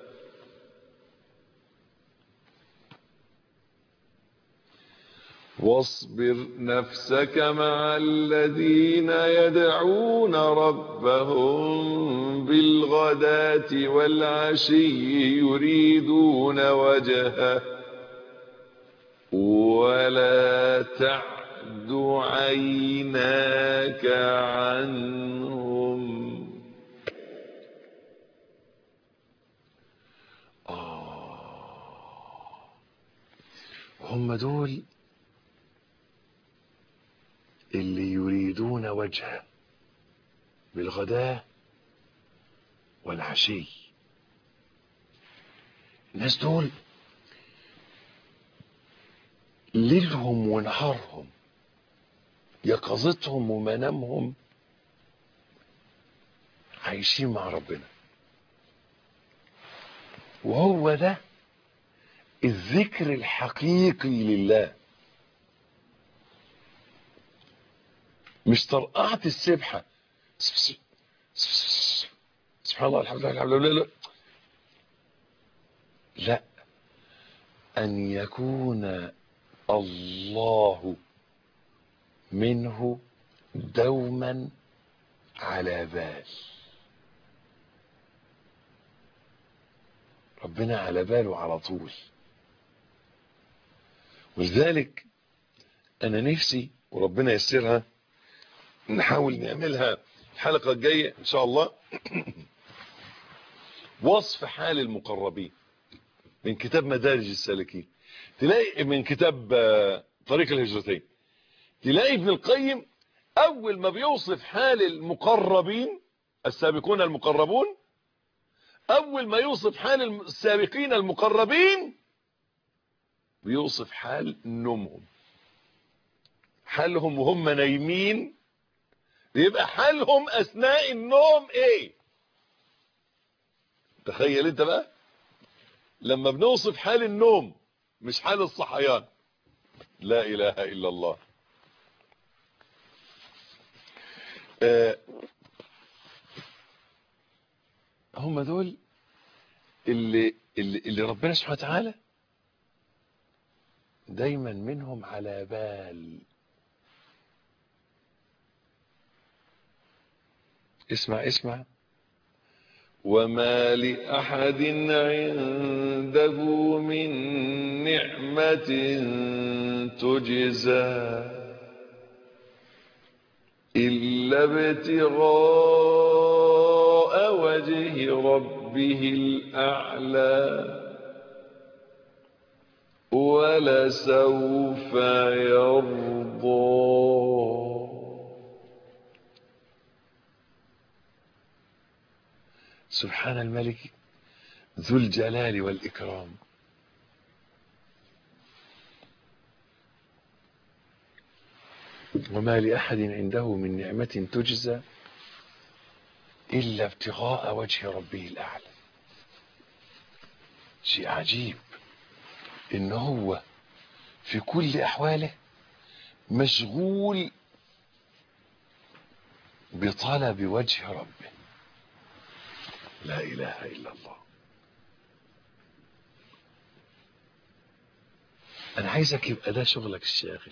واصبر نفسك مع الذين يدعون ربهم بالغداة والعشي يريدون وجهه ولا تعد عيناك عنهم آه هم دول اللي يريدون وجهه بالغداء والعشي الناس دول ليلهم ونهارهم يقظتهم ومنامهم عايشين مع ربنا وهو ده الذكر الحقيقي لله مش طرقعة السبحة سبحان الله الحمد لله الحمد لله لا لا أن يكون الله منه دوما على بال ربنا على باله على طول ولذلك أنا نفسي وربنا يسرها نحاول نعملها الحلقة الجاية ان شاء الله وصف حال المقربين من كتاب مدارج السالكين تلاقي من كتاب طريق الهجرتين تلاقي ابن القيم اول ما بيوصف حال المقربين السابقون المقربون اول ما يوصف حال السابقين المقربين بيوصف حال نومهم حالهم وهم نايمين يبقى حالهم اثناء النوم ايه تخيل انت بقى لما بنوصف حال النوم مش حال الصحيان لا اله الا الله آه هم دول اللي, اللي, اللي ربنا سبحانه وتعالى دايما منهم على بال اسمع اسمع وما لأحد عنده من نعمة تجزى إلا ابتغاء وجه ربه الأعلى ولسوف يرضى سبحان الملك ذو الجلال والإكرام وما لأحد عنده من نعمة تجزى إلا ابتغاء وجه ربه الأعلى شيء عجيب إن هو في كل أحواله مشغول بطلب وجه ربه لا إله إلا الله أنا عايزك يبقى ده شغلك الشاغل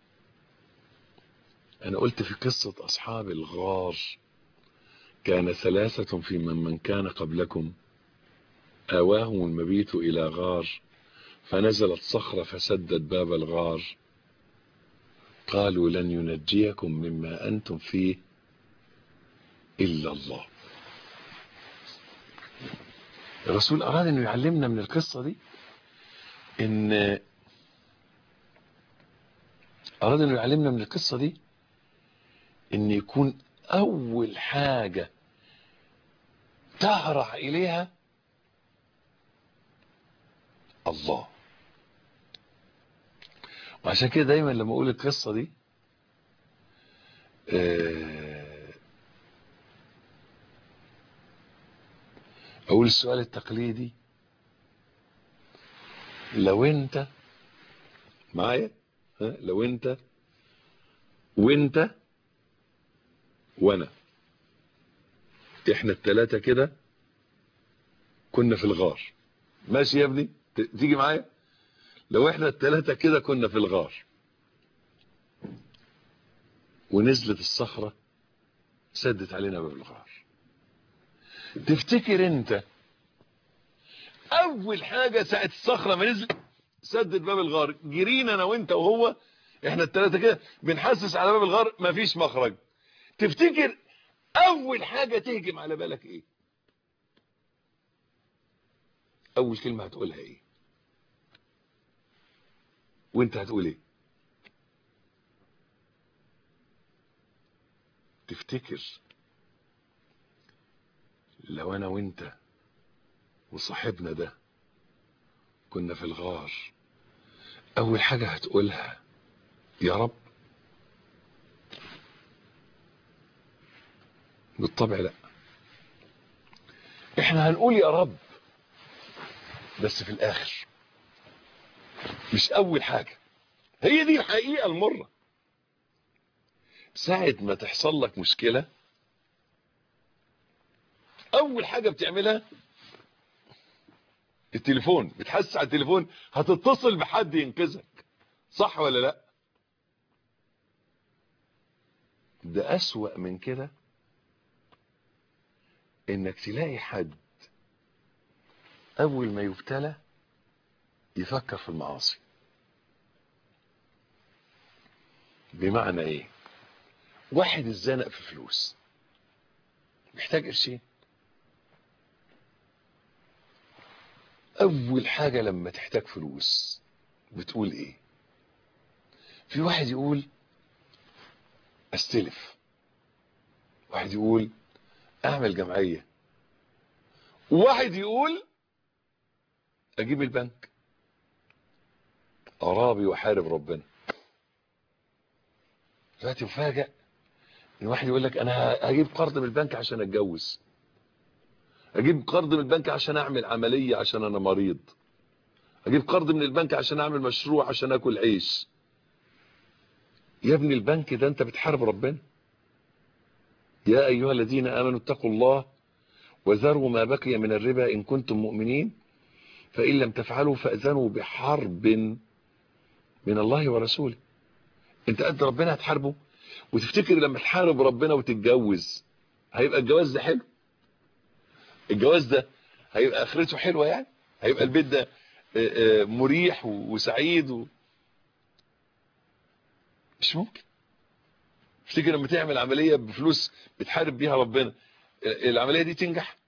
أنا قلت في قصة أصحاب الغار كان ثلاثة في من من كان قبلكم آواهم المبيت إلى غار فنزلت صخرة فسدت باب الغار قالوا لن ينجيكم مما أنتم فيه إلا الله الرسول أراد أنه يعلمنا من القصة دي إن أراد أنه يعلمنا من القصة دي إن يكون أول حاجة تهرع إليها الله وعشان كده دايما لما أقول القصة دي أقول السؤال التقليدي لو أنت معايا لو أنت وأنت وأنا إحنا التلاتة كده كنا في الغار ماشي يا ابني تيجي معايا لو إحنا التلاتة كده كنا في الغار ونزلت الصخرة سدت علينا باب الغار تفتكر انت اول حاجة ساعة الصخرة ما نزل سدت باب الغار جرينا انا وانت وهو احنا التلاتة كده بنحسس على باب الغار مفيش مخرج تفتكر اول حاجة تهجم على بالك ايه اول كلمة هتقولها ايه وانت هتقول ايه تفتكر لو انا وانت وصاحبنا ده كنا في الغار اول حاجة هتقولها يا رب بالطبع لا احنا هنقول يا رب بس في الاخر مش اول حاجة هي دي الحقيقة المرة ساعة ما تحصل لك مشكلة اول حاجة بتعملها التليفون بتحس على التليفون هتتصل بحد ينقذك صح ولا لا ده اسوأ من كده انك تلاقي حد اول ما يبتلى يفكر في المعاصي بمعنى ايه واحد اتزنق في فلوس محتاج قرشين اول حاجة لما تحتاج فلوس بتقول ايه في واحد يقول استلف واحد يقول اعمل جمعية واحد يقول اجيب البنك ارابي واحارب ربنا دلوقتي مفاجئ ان واحد يقول لك انا هجيب قرض من البنك عشان اتجوز اجيب قرض من البنك عشان اعمل عملية عشان انا مريض اجيب قرض من البنك عشان اعمل مشروع عشان اكل عيش يا ابني البنك ده انت بتحارب ربنا يا أيها الذين آمنوا اتقوا الله وذروا ما بقي من الربا إن كنتم مؤمنين فإن لم تفعلوا فأذنوا بحرب من الله ورسوله انت قد ربنا هتحاربه وتفتكر لما تحارب ربنا وتتجوز هيبقى الجواز ده حلو الجواز ده هيبقى اخرته حلوه يعني هيبقى البيت ده مريح وسعيد و... مش ممكن تفتكر لما تعمل عمليه بفلوس بتحارب بيها ربنا العمليه دي تنجح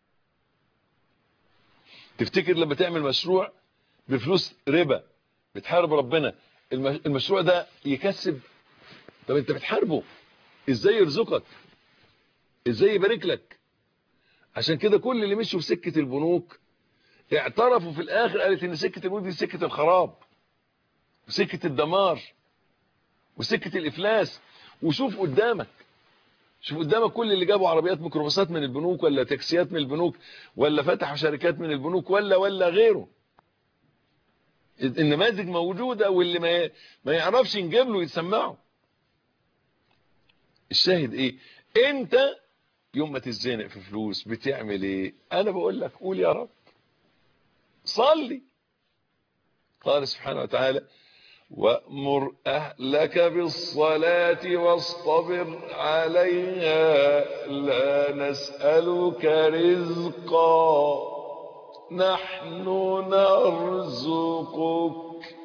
تفتكر لما تعمل مشروع بفلوس ربا بتحارب ربنا المشروع ده يكسب طب انت بتحاربه ازاي يرزقك ازاي يبارك لك عشان كده كل اللي مشوا في سكة البنوك اعترفوا في الاخر قالت ان سكة البنوك دي سكة الخراب وسكة الدمار وسكة الافلاس وشوف قدامك شوف قدامك كل اللي جابوا عربيات ميكروباصات من البنوك ولا تاكسيات من البنوك ولا فتحوا شركات من البنوك ولا ولا غيره النماذج موجودة واللي ما ما يعرفش نجيب له يتسمعه الشاهد ايه انت يوم ما تتزنق في فلوس بتعمل ايه انا بقول لك قول يا رب صلي قال سبحانه وتعالى وأمر أهلك بالصلاة واصطبر عليها لا نسألك رزقا نحن نرزقك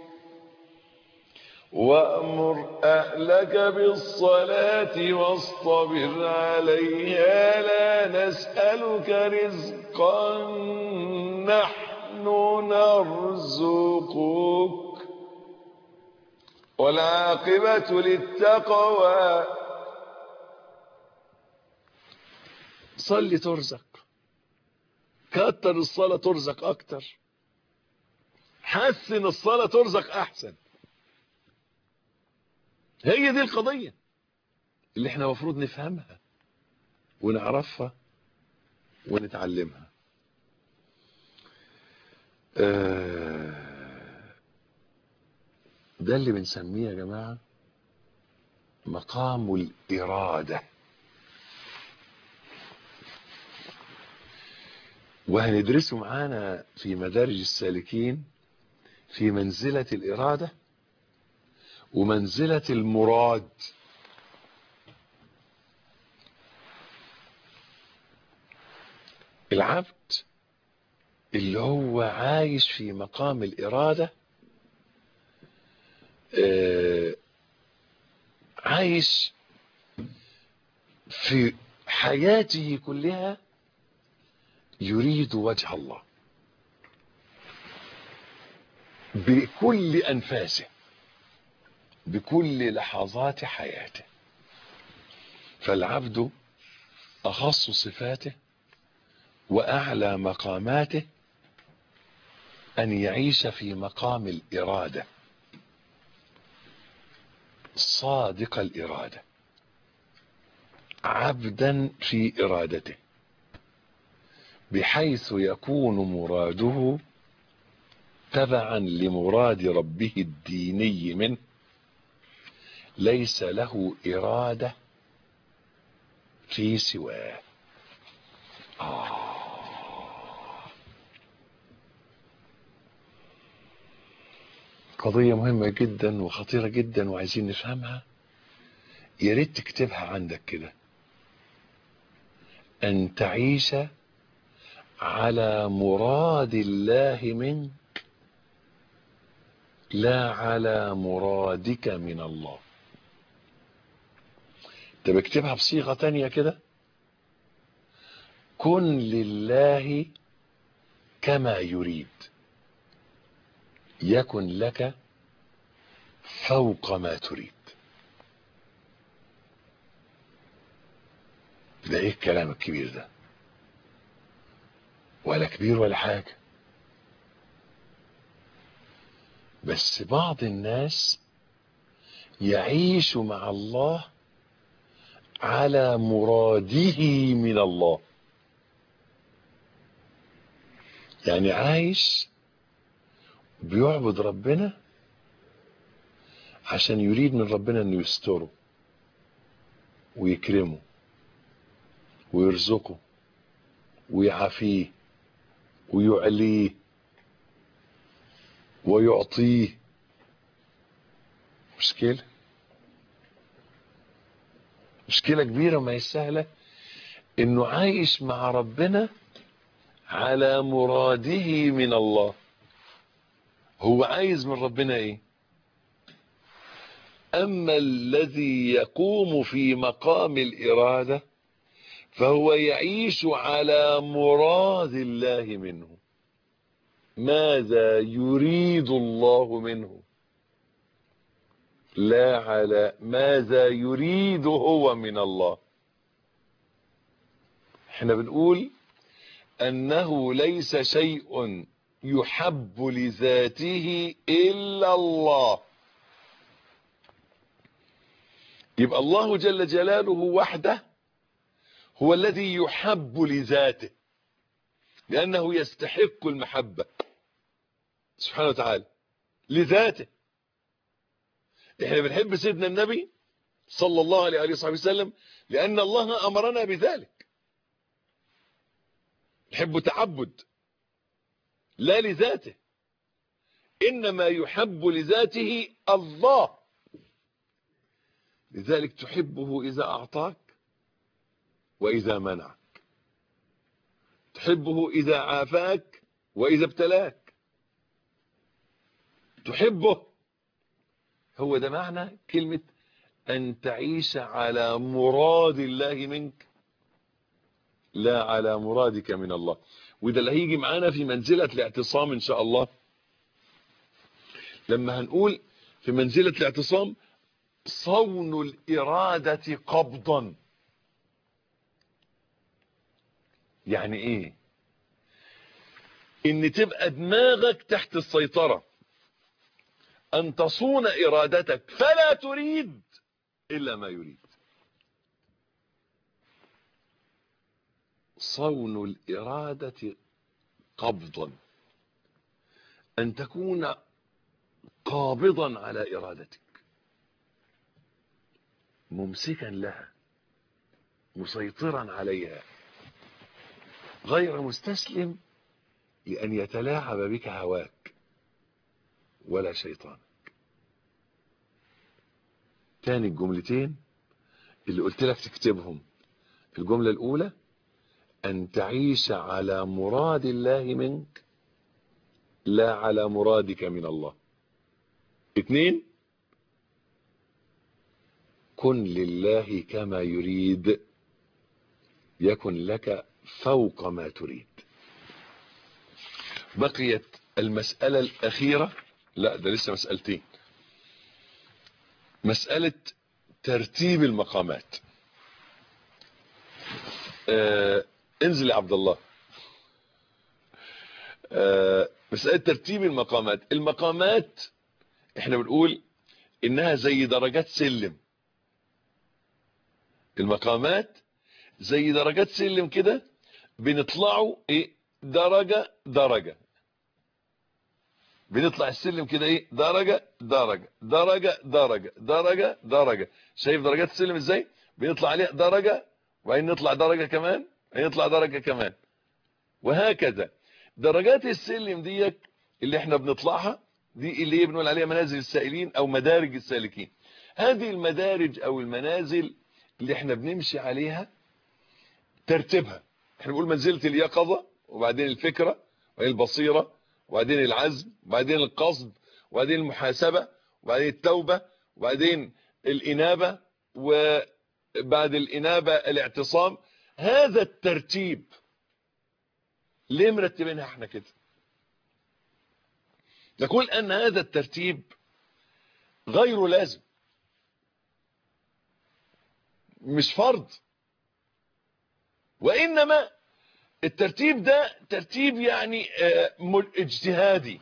وأمر أهلك بالصلاة واصطبر عليها لا نسألك رزقا نحن نرزقك والعاقبة للتقوى صلي ترزق كتر الصلاة ترزق أكتر حسن الصلاة ترزق أحسن هي دي القضية اللي احنا مفروض نفهمها ونعرفها ونتعلمها ده اللي بنسميه يا جماعة مقام الإرادة وهندرسه معانا في مدارج السالكين في منزلة الإرادة ومنزلة المراد العبد اللي هو عايش في مقام الإرادة آه عايش في حياته كلها يريد وجه الله بكل أنفاسه بكل لحظات حياته فالعبد أخص صفاته وأعلى مقاماته أن يعيش في مقام الإرادة صادق الإرادة عبدا في إرادته بحيث يكون مراده تبعا لمراد ربه الديني منه ليس له إرادة في سواه آه. قضية مهمة جدا وخطيرة جدا وعايزين نفهمها يا ريت تكتبها عندك كده أن تعيش على مراد الله منك لا على مرادك من الله انت بكتبها بصيغة تانية كده كن لله كما يريد يكن لك فوق ما تريد ده ايه الكلام الكبير ده ولا كبير ولا حاجة بس بعض الناس يعيش مع الله على مراده من الله يعني عايش بيعبد ربنا عشان يريد من ربنا انه يستره ويكرمه ويرزقه ويعافيه ويعليه ويعطيه مشكلة مشكلة كبيرة ما هي سهلة انه عايش مع ربنا على مراده من الله هو عايز من ربنا ايه اما الذي يقوم في مقام الارادة فهو يعيش على مراد الله منه ماذا يريد الله منه لا على ماذا يريد هو من الله احنا بنقول انه ليس شيء يحب لذاته الا الله يبقى الله جل جلاله وحده هو الذي يحب لذاته لانه يستحق المحبة سبحانه وتعالى لذاته احنا بنحب سيدنا النبي صلى الله عليه وصحبه وسلم لان الله امرنا بذلك نحب تعبد لا لذاته انما يحب لذاته الله لذلك تحبه اذا اعطاك واذا منعك تحبه اذا عافاك واذا ابتلاك تحبه هو ده معنى كلمة ان تعيش على مراد الله منك لا على مرادك من الله وده اللي هيجي معانا في منزلة الاعتصام ان شاء الله لما هنقول في منزلة الاعتصام صون الارادة قبضا يعني ايه ان تبقى دماغك تحت السيطرة ان تصون ارادتك فلا تريد الا ما يريد صون الإرادة قبضا أن تكون قابضا على إرادتك ممسكا لها مسيطرا عليها غير مستسلم لأن يتلاعب بك هواك ولا شيطانك تاني الجملتين اللي قلت لك تكتبهم الجملة الأولى أن تعيش على مراد الله منك لا على مرادك من الله اثنين كن لله كما يريد يكن لك فوق ما تريد بقيت المسألة الأخيرة لا ده لسه مسألتين مسألة ترتيب المقامات آه انزل يا عبد الله آه مسألة ترتيب المقامات المقامات احنا بنقول انها زي درجات سلم المقامات زي درجات سلم كده بنطلعوا ايه درجة درجة بنطلع السلم كده ايه درجة درجة درجة درجة درجة درجة شايف درجات السلم ازاي بنطلع عليها درجة وبعدين نطلع درجة كمان هيطلع درجة كمان وهكذا درجات السلم دي اللي احنا بنطلعها دي اللي بنقول عليها منازل السائلين او مدارج السالكين هذه المدارج او المنازل اللي احنا بنمشي عليها ترتيبها احنا بنقول منزلة اليقظة وبعدين الفكرة وبعدين البصيرة وبعدين العزم وبعدين القصد وبعدين المحاسبة وبعدين التوبة وبعدين الإنابة وبعد الإنابة الاعتصام هذا الترتيب ليه مرتبينها احنا كده نقول ان هذا الترتيب غير لازم مش فرض وانما الترتيب ده ترتيب يعني اجتهادي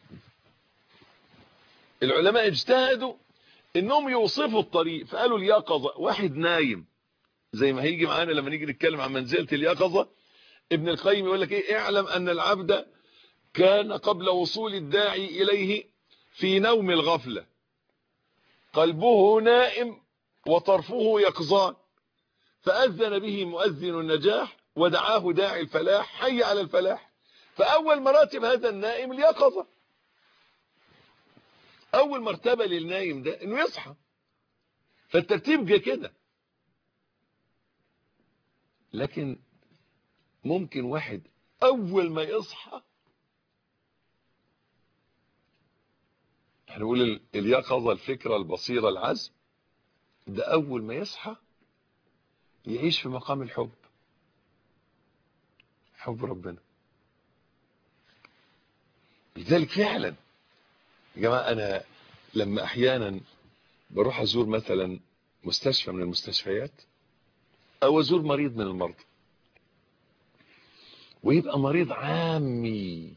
العلماء اجتهدوا انهم يوصفوا الطريق فقالوا اليقظة واحد نايم زي ما هيجي معانا لما نيجي نتكلم عن منزلة اليقظة ابن القيم يقول لك ايه اعلم ان العبد كان قبل وصول الداعي اليه في نوم الغفلة قلبه نائم وطرفه يقظان فأذن به مؤذن النجاح ودعاه داعي الفلاح حي على الفلاح فأول مراتب هذا النائم اليقظة أول مرتبة للنايم ده إنه يصحى فالترتيب جه كده لكن ممكن واحد أول ما يصحى هنقول اليقظة الفكرة البصيرة العزم ده أول ما يصحى يعيش في مقام الحب حب ربنا لذلك فعلا يا جماعة أنا لما أحيانا بروح أزور مثلا مستشفى من المستشفيات أو أزور مريض من المرضى ويبقى مريض عامي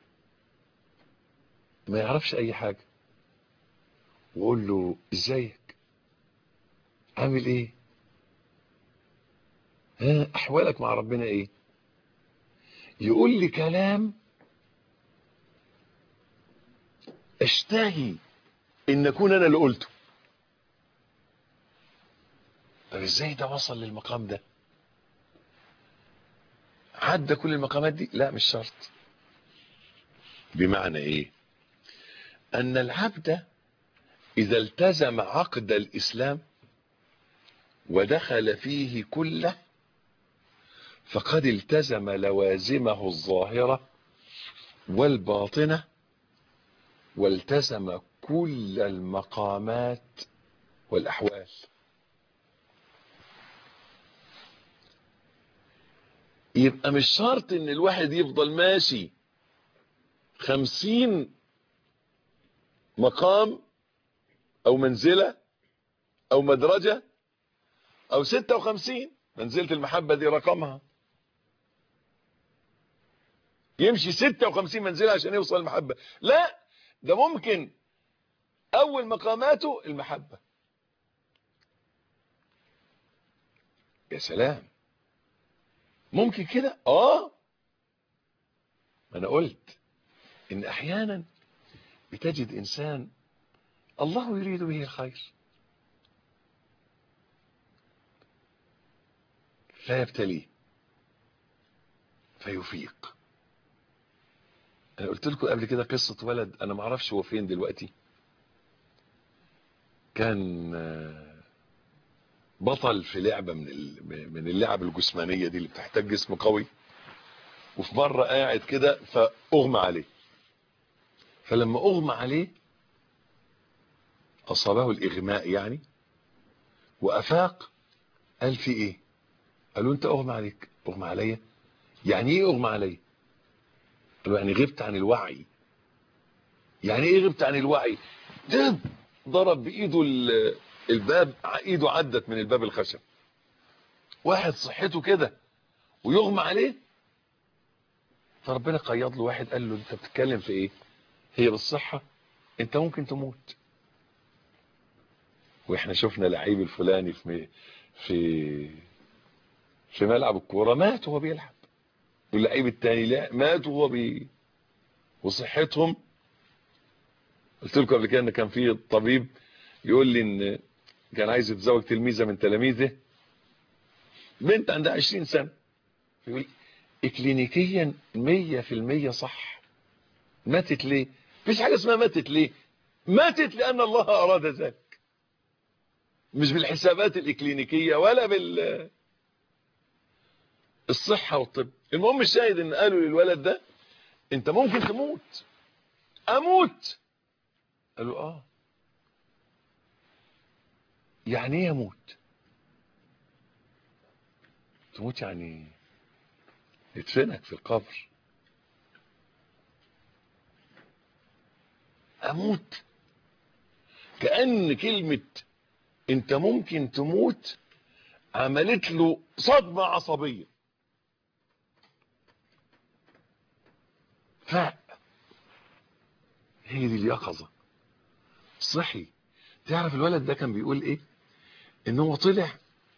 ما يعرفش أي حاجة وأقول له إزيك عامل إيه ها أحوالك مع ربنا إيه يقول لي كلام اشتهي ان اكون انا اللي قلته طب ازاي ده وصل للمقام ده عدى كل المقامات دي لا مش شرط بمعنى ايه ان العبد اذا التزم عقد الاسلام ودخل فيه كله فقد التزم لوازمه الظاهره والباطنه والتزم كل المقامات والأحوال يبقى مش شرط ان الواحد يفضل ماشي خمسين مقام او منزلة او مدرجة او ستة وخمسين منزلة المحبة دي رقمها يمشي ستة وخمسين منزلة عشان يوصل المحبة لا ده ممكن اول مقاماته المحبة يا سلام ممكن كده اه ما انا قلت ان احيانا بتجد انسان الله يريد به الخير فيبتليه فيفيق انا قلت لكم قبل كده قصة ولد انا ما اعرفش هو فين دلوقتي كان بطل في لعبة من من اللعب الجسمانية دي اللي بتحتاج جسم قوي وفي مرة قاعد كده فاغمى عليه فلما اغمى عليه اصابه الاغماء يعني وافاق قال في ايه قالوا انت اغمى عليك اغمى عليا يعني ايه اغمى عليا قالوا يعني غبت عن الوعي يعني ايه غبت عن الوعي دب ضرب بايده الباب ايده عدت من الباب الخشب واحد صحته كده ويغمى عليه فربنا قيض له واحد قال له انت بتتكلم في ايه هي بالصحة انت ممكن تموت واحنا شفنا لعيب الفلاني في في في ملعب الكوره مات وهو بيلعب واللعيب التاني لا مات وهو بي وصحتهم قلت لكم قبل كده ان كان في طبيب يقول لي ان كان عايز يتزوج تلميذه من تلاميذه بنت عندها 20 سنه يقول اكلينيكيا 100% صح ماتت ليه مفيش حاجه اسمها ماتت ليه ماتت لان الله اراد ذلك مش بالحسابات الاكلينيكيه ولا بال الصحه والطب المهم الشاهد ان قالوا للولد ده انت ممكن تموت اموت قالوا اه يعني ايه اموت تموت يعني يدفنك في القبر اموت كأن كلمة انت ممكن تموت عملت له صدمة عصبية فاق هي دي اليقظة صحي تعرف الولد ده كان بيقول ايه ان هو طلع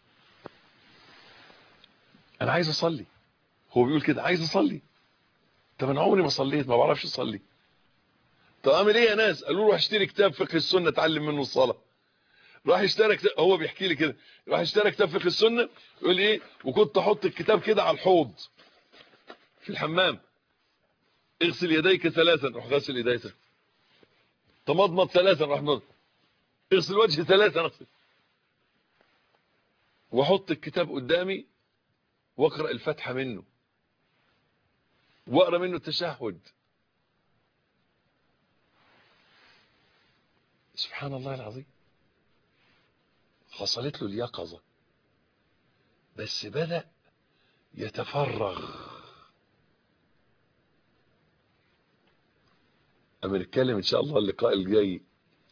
انا عايز اصلي هو بيقول كده عايز اصلي طب انا عمري ما صليت ما بعرفش اصلي طب اعمل ايه يا ناس قالوا له اشتري كتاب فقه السنه اتعلم منه الصلاه راح اشترى كتاب هو بيحكي لي كده راح اشترى كتاب فقه السنه يقول ايه وكنت احط الكتاب كده على الحوض في الحمام اغسل يديك ثلاثا روح غسل يديك تمضمض ثلاثا روح مضمض اغسل وجهي ثلاثا اغسل واحط الكتاب قدامي واقرا الفاتحه منه واقرا منه التشهد سبحان الله العظيم حصلت له اليقظه بس بدا يتفرغ اما نتكلم ان شاء الله اللقاء الجاي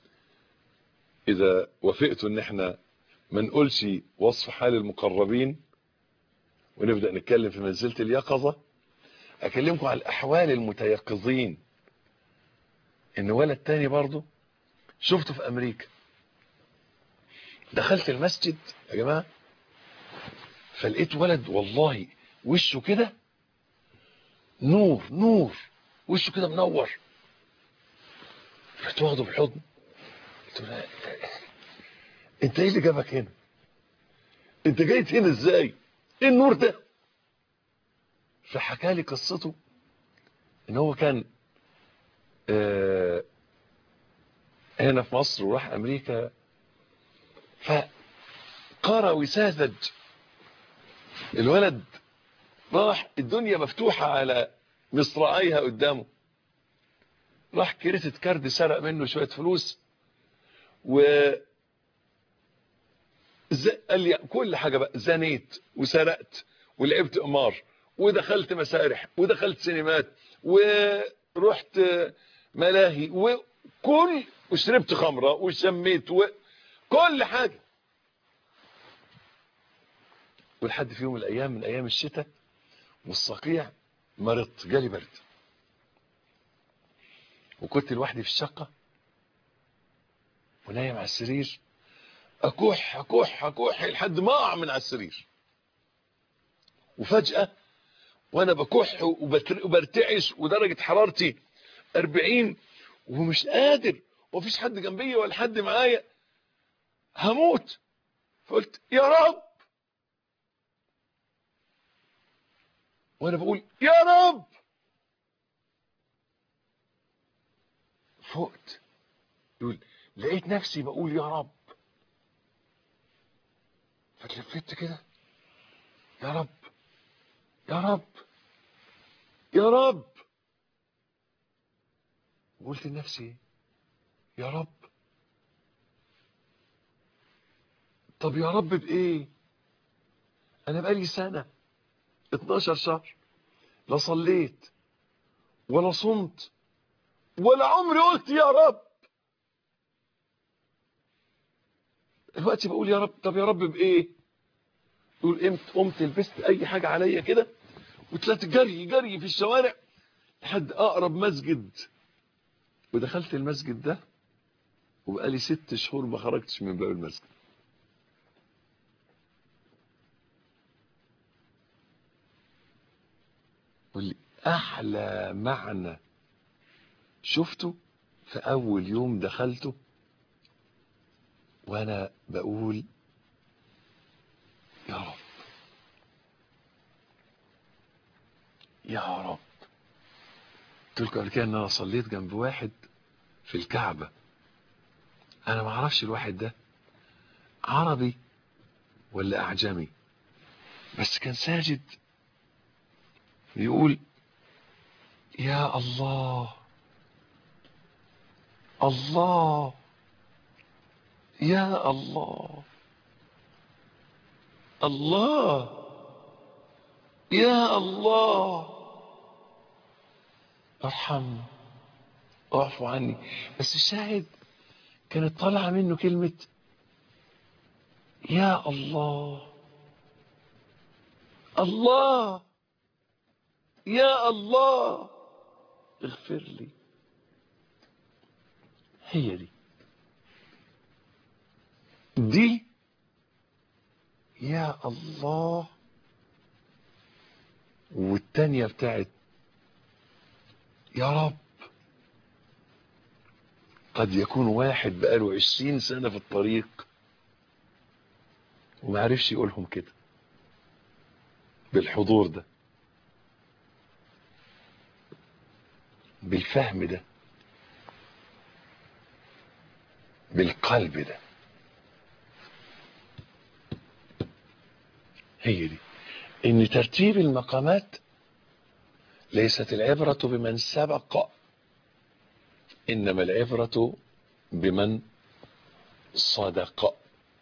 اذا وافقتوا ان احنا ما نقولش وصف حال المقربين ونبدا نتكلم في منزله اليقظه اكلمكم عن الاحوال المتيقظين ان ولد تاني برضه شفته في امريكا دخلت المسجد يا جماعه فلقيت ولد والله وشه كده نور نور وشه كده منور رحت واخده بالحضن قلت له انت ايه اللي جابك هنا انت جايت هنا ازاي ايه النور ده فحكى لي قصته ان هو كان آه هنا في مصر وراح امريكا فقرا وساذج الولد راح الدنيا مفتوحة على مصراعيها قدامه راح كريتة كارد سرق منه شوية فلوس و قال لي كل حاجة بقى زنيت وسرقت ولعبت قمار ودخلت مسارح ودخلت سينمات ورحت ملاهي وكل وشربت خمرة وشميت وكل حاجة ولحد في يوم من الايام من ايام الشتاء والصقيع مرضت جالي برد وكنت لوحدي في الشقة ونايم على السرير اكح اكح اكح لحد ما اقع من على السرير وفجأة وانا بكح وبرتعش ودرجة حرارتي 40 ومش قادر ومفيش حد جنبي ولا حد معايا هموت فقلت يا رب وانا بقول يا رب فقت يقول لقيت نفسي بقول يا رب فتلفت كده يا رب يا رب يا رب قلت لنفسي يا رب طب يا رب بايه انا بقالي سنه 12 شهر لا صليت ولا صمت ولا عمري قلت يا رب دلوقتي بقول يا رب طب يا رب بايه يقول قمت قمت لبست اي حاجه عليا كده وطلعت جري جري في الشوارع لحد اقرب مسجد ودخلت المسجد ده وبقالي ست شهور ما خرجتش من باب المسجد واللي احلى معنى شفته في اول يوم دخلته وانا بقول يا رب يا رب قلت لكم قبل كده ان انا صليت جنب واحد في الكعبه انا ما اعرفش الواحد ده عربي ولا اعجمي بس كان ساجد يقول يا الله الله يا الله الله يا الله ارحمني اعفو عني بس الشاهد كانت طالعه منه كلمه يا الله الله يا الله اغفر لي هي دي دي يا الله والتانية بتاعت يا رب قد يكون واحد بقاله عشرين سنة في الطريق وما عرفش يقولهم كده بالحضور ده بالفهم ده بالقلب ده هي دي ان ترتيب المقامات ليست العبرة بمن سبق انما العبرة بمن صدق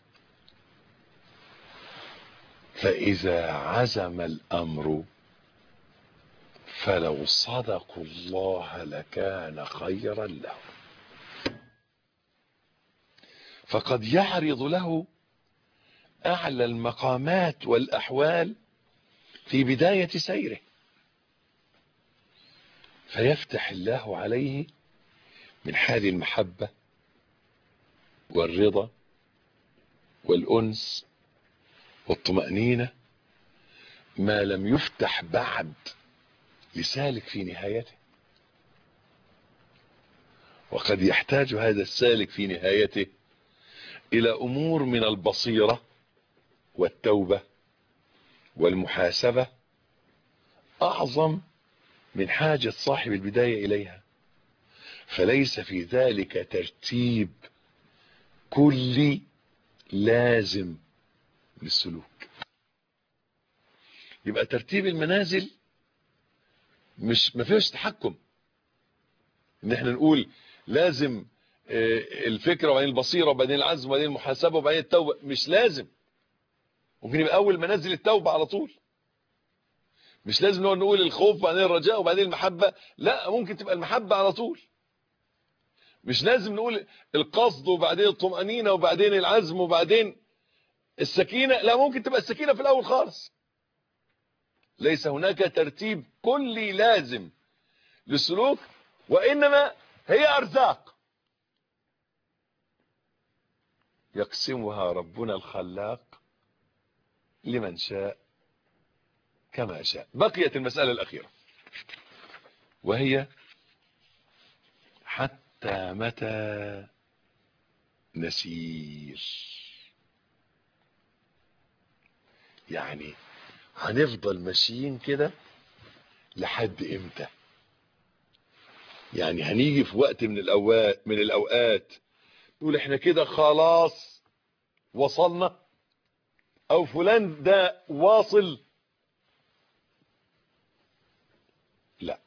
فاذا عزم الامر فلو صدقوا الله لكان خيرا لهم فقد يعرض له اعلى المقامات والاحوال في بداية سيره فيفتح الله عليه من حال المحبة والرضا والأنس والطمأنينة ما لم يفتح بعد لسالك في نهايته وقد يحتاج هذا السالك في نهايته إلى أمور من البصيرة والتوبة والمحاسبة أعظم من حاجة صاحب البداية إليها فليس في ذلك ترتيب كلي لازم للسلوك يبقى ترتيب المنازل مش ما فيهوش تحكم ان احنا نقول لازم الفكرة وبعدين البصيرة وبعدين العزم وبعدين المحاسبة وبعدين التوبة مش لازم ممكن يبقى اول منازل التوبة على طول مش لازم نقول نقول الخوف وبعدين الرجاء وبعدين المحبة لا ممكن تبقى المحبة على طول مش لازم نقول القصد وبعدين الطمأنينة وبعدين العزم وبعدين السكينة لا ممكن تبقى السكينة في الاول خالص ليس هناك ترتيب كلي لازم للسلوك وانما هي ارزاق يقسمها ربنا الخلاق لمن شاء كما شاء بقيت المسألة الأخيرة وهي حتى متى نسير يعني هنفضل ماشيين كده لحد امتى يعني هنيجي في وقت من الاوقات من الاوقات نقول احنا كده خلاص وصلنا او فلان ده واصل لا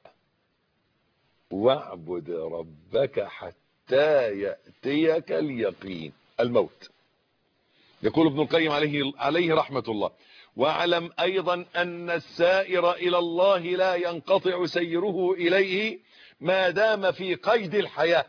واعبد ربك حتى يأتيك اليقين الموت يقول ابن القيم عليه, عليه رحمة الله واعلم ايضا ان السائر الى الله لا ينقطع سيره اليه ما دام في قيد الحياة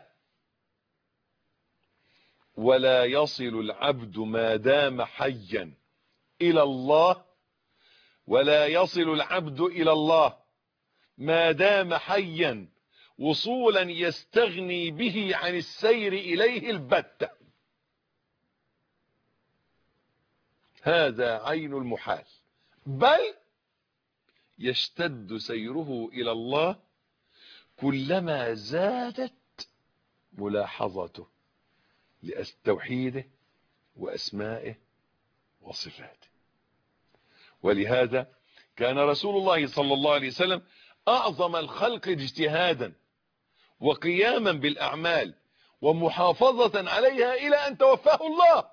ولا يصل العبد ما دام حيا الى الله ولا يصل العبد الى الله ما دام حيا وصولا يستغني به عن السير اليه البتة هذا عين المحال بل يشتد سيره الى الله كلما زادت ملاحظته لتوحيده واسمائه وصفاته ولهذا كان رسول الله صلى الله عليه وسلم اعظم الخلق اجتهادا وقياما بالاعمال ومحافظة عليها الى ان توفاه الله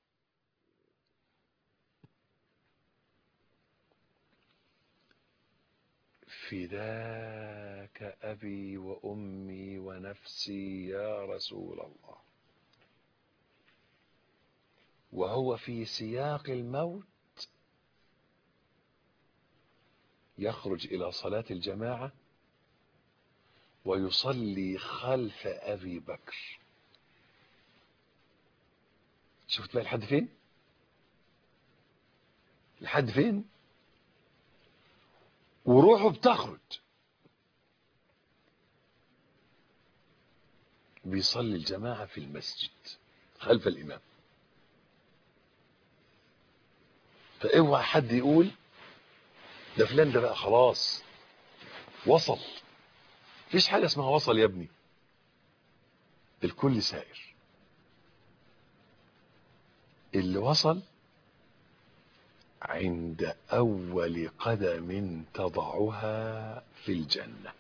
فداك ابي وامي ونفسي يا رسول الله وهو في سياق الموت يخرج الى صلاة الجماعة ويصلي خلف ابي بكر شفت بقى لحد فين لحد فين وروحه بتخرج بيصلي الجماعة في المسجد خلف الامام فاوعى حد يقول ده فلان ده بقى خلاص وصل مفيش حاجة اسمها وصل يا ابني الكل سائر اللي وصل عند أول قدم تضعها في الجنة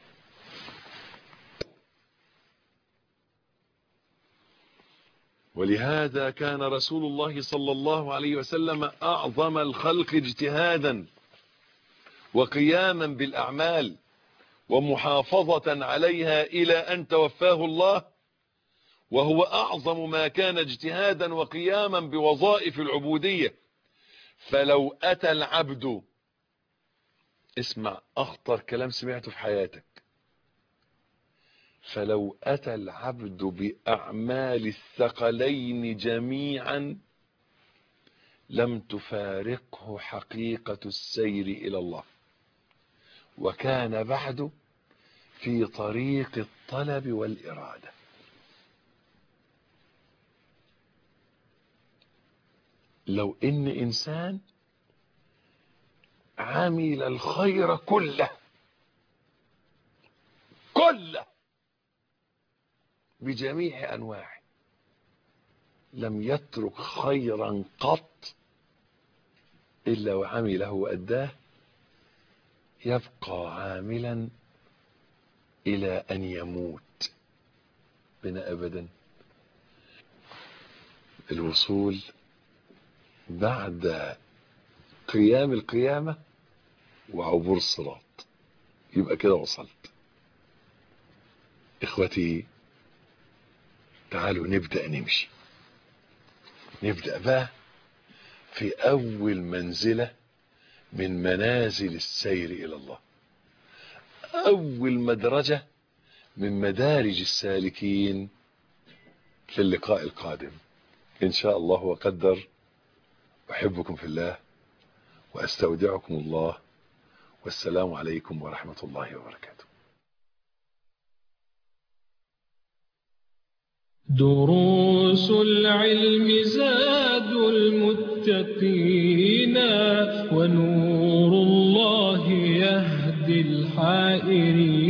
ولهذا كان رسول الله صلى الله عليه وسلم أعظم الخلق اجتهادا وقياما بالأعمال ومحافظة عليها إلى أن توفاه الله وهو أعظم ما كان اجتهادا وقياما بوظائف العبودية فلو أتى العبد اسمع أخطر كلام سمعته في حياتك فلو أتى العبد بأعمال الثقلين جميعا لم تفارقه حقيقة السير إلى الله وكان بعد في طريق الطلب والإرادة لو إن إنسان عمل الخير كله كله بجميع أنواعه لم يترك خيرا قط إلا وعمله وأداه يبقى عاملا إلى أن يموت بنا أبدا الوصول بعد قيام القيامة وعبور الصراط يبقى كده وصلت إخوتي تعالوا نبدأ نمشي نبدأ بقى في أول منزلة من منازل السير إلى الله أول مدرجة من مدارج السالكين في اللقاء القادم إن شاء الله وقدر أحبكم في الله وأستودعكم الله والسلام عليكم ورحمة الله وبركاته دروس العلم زاد المتقين ونور الله يهدي الحائرين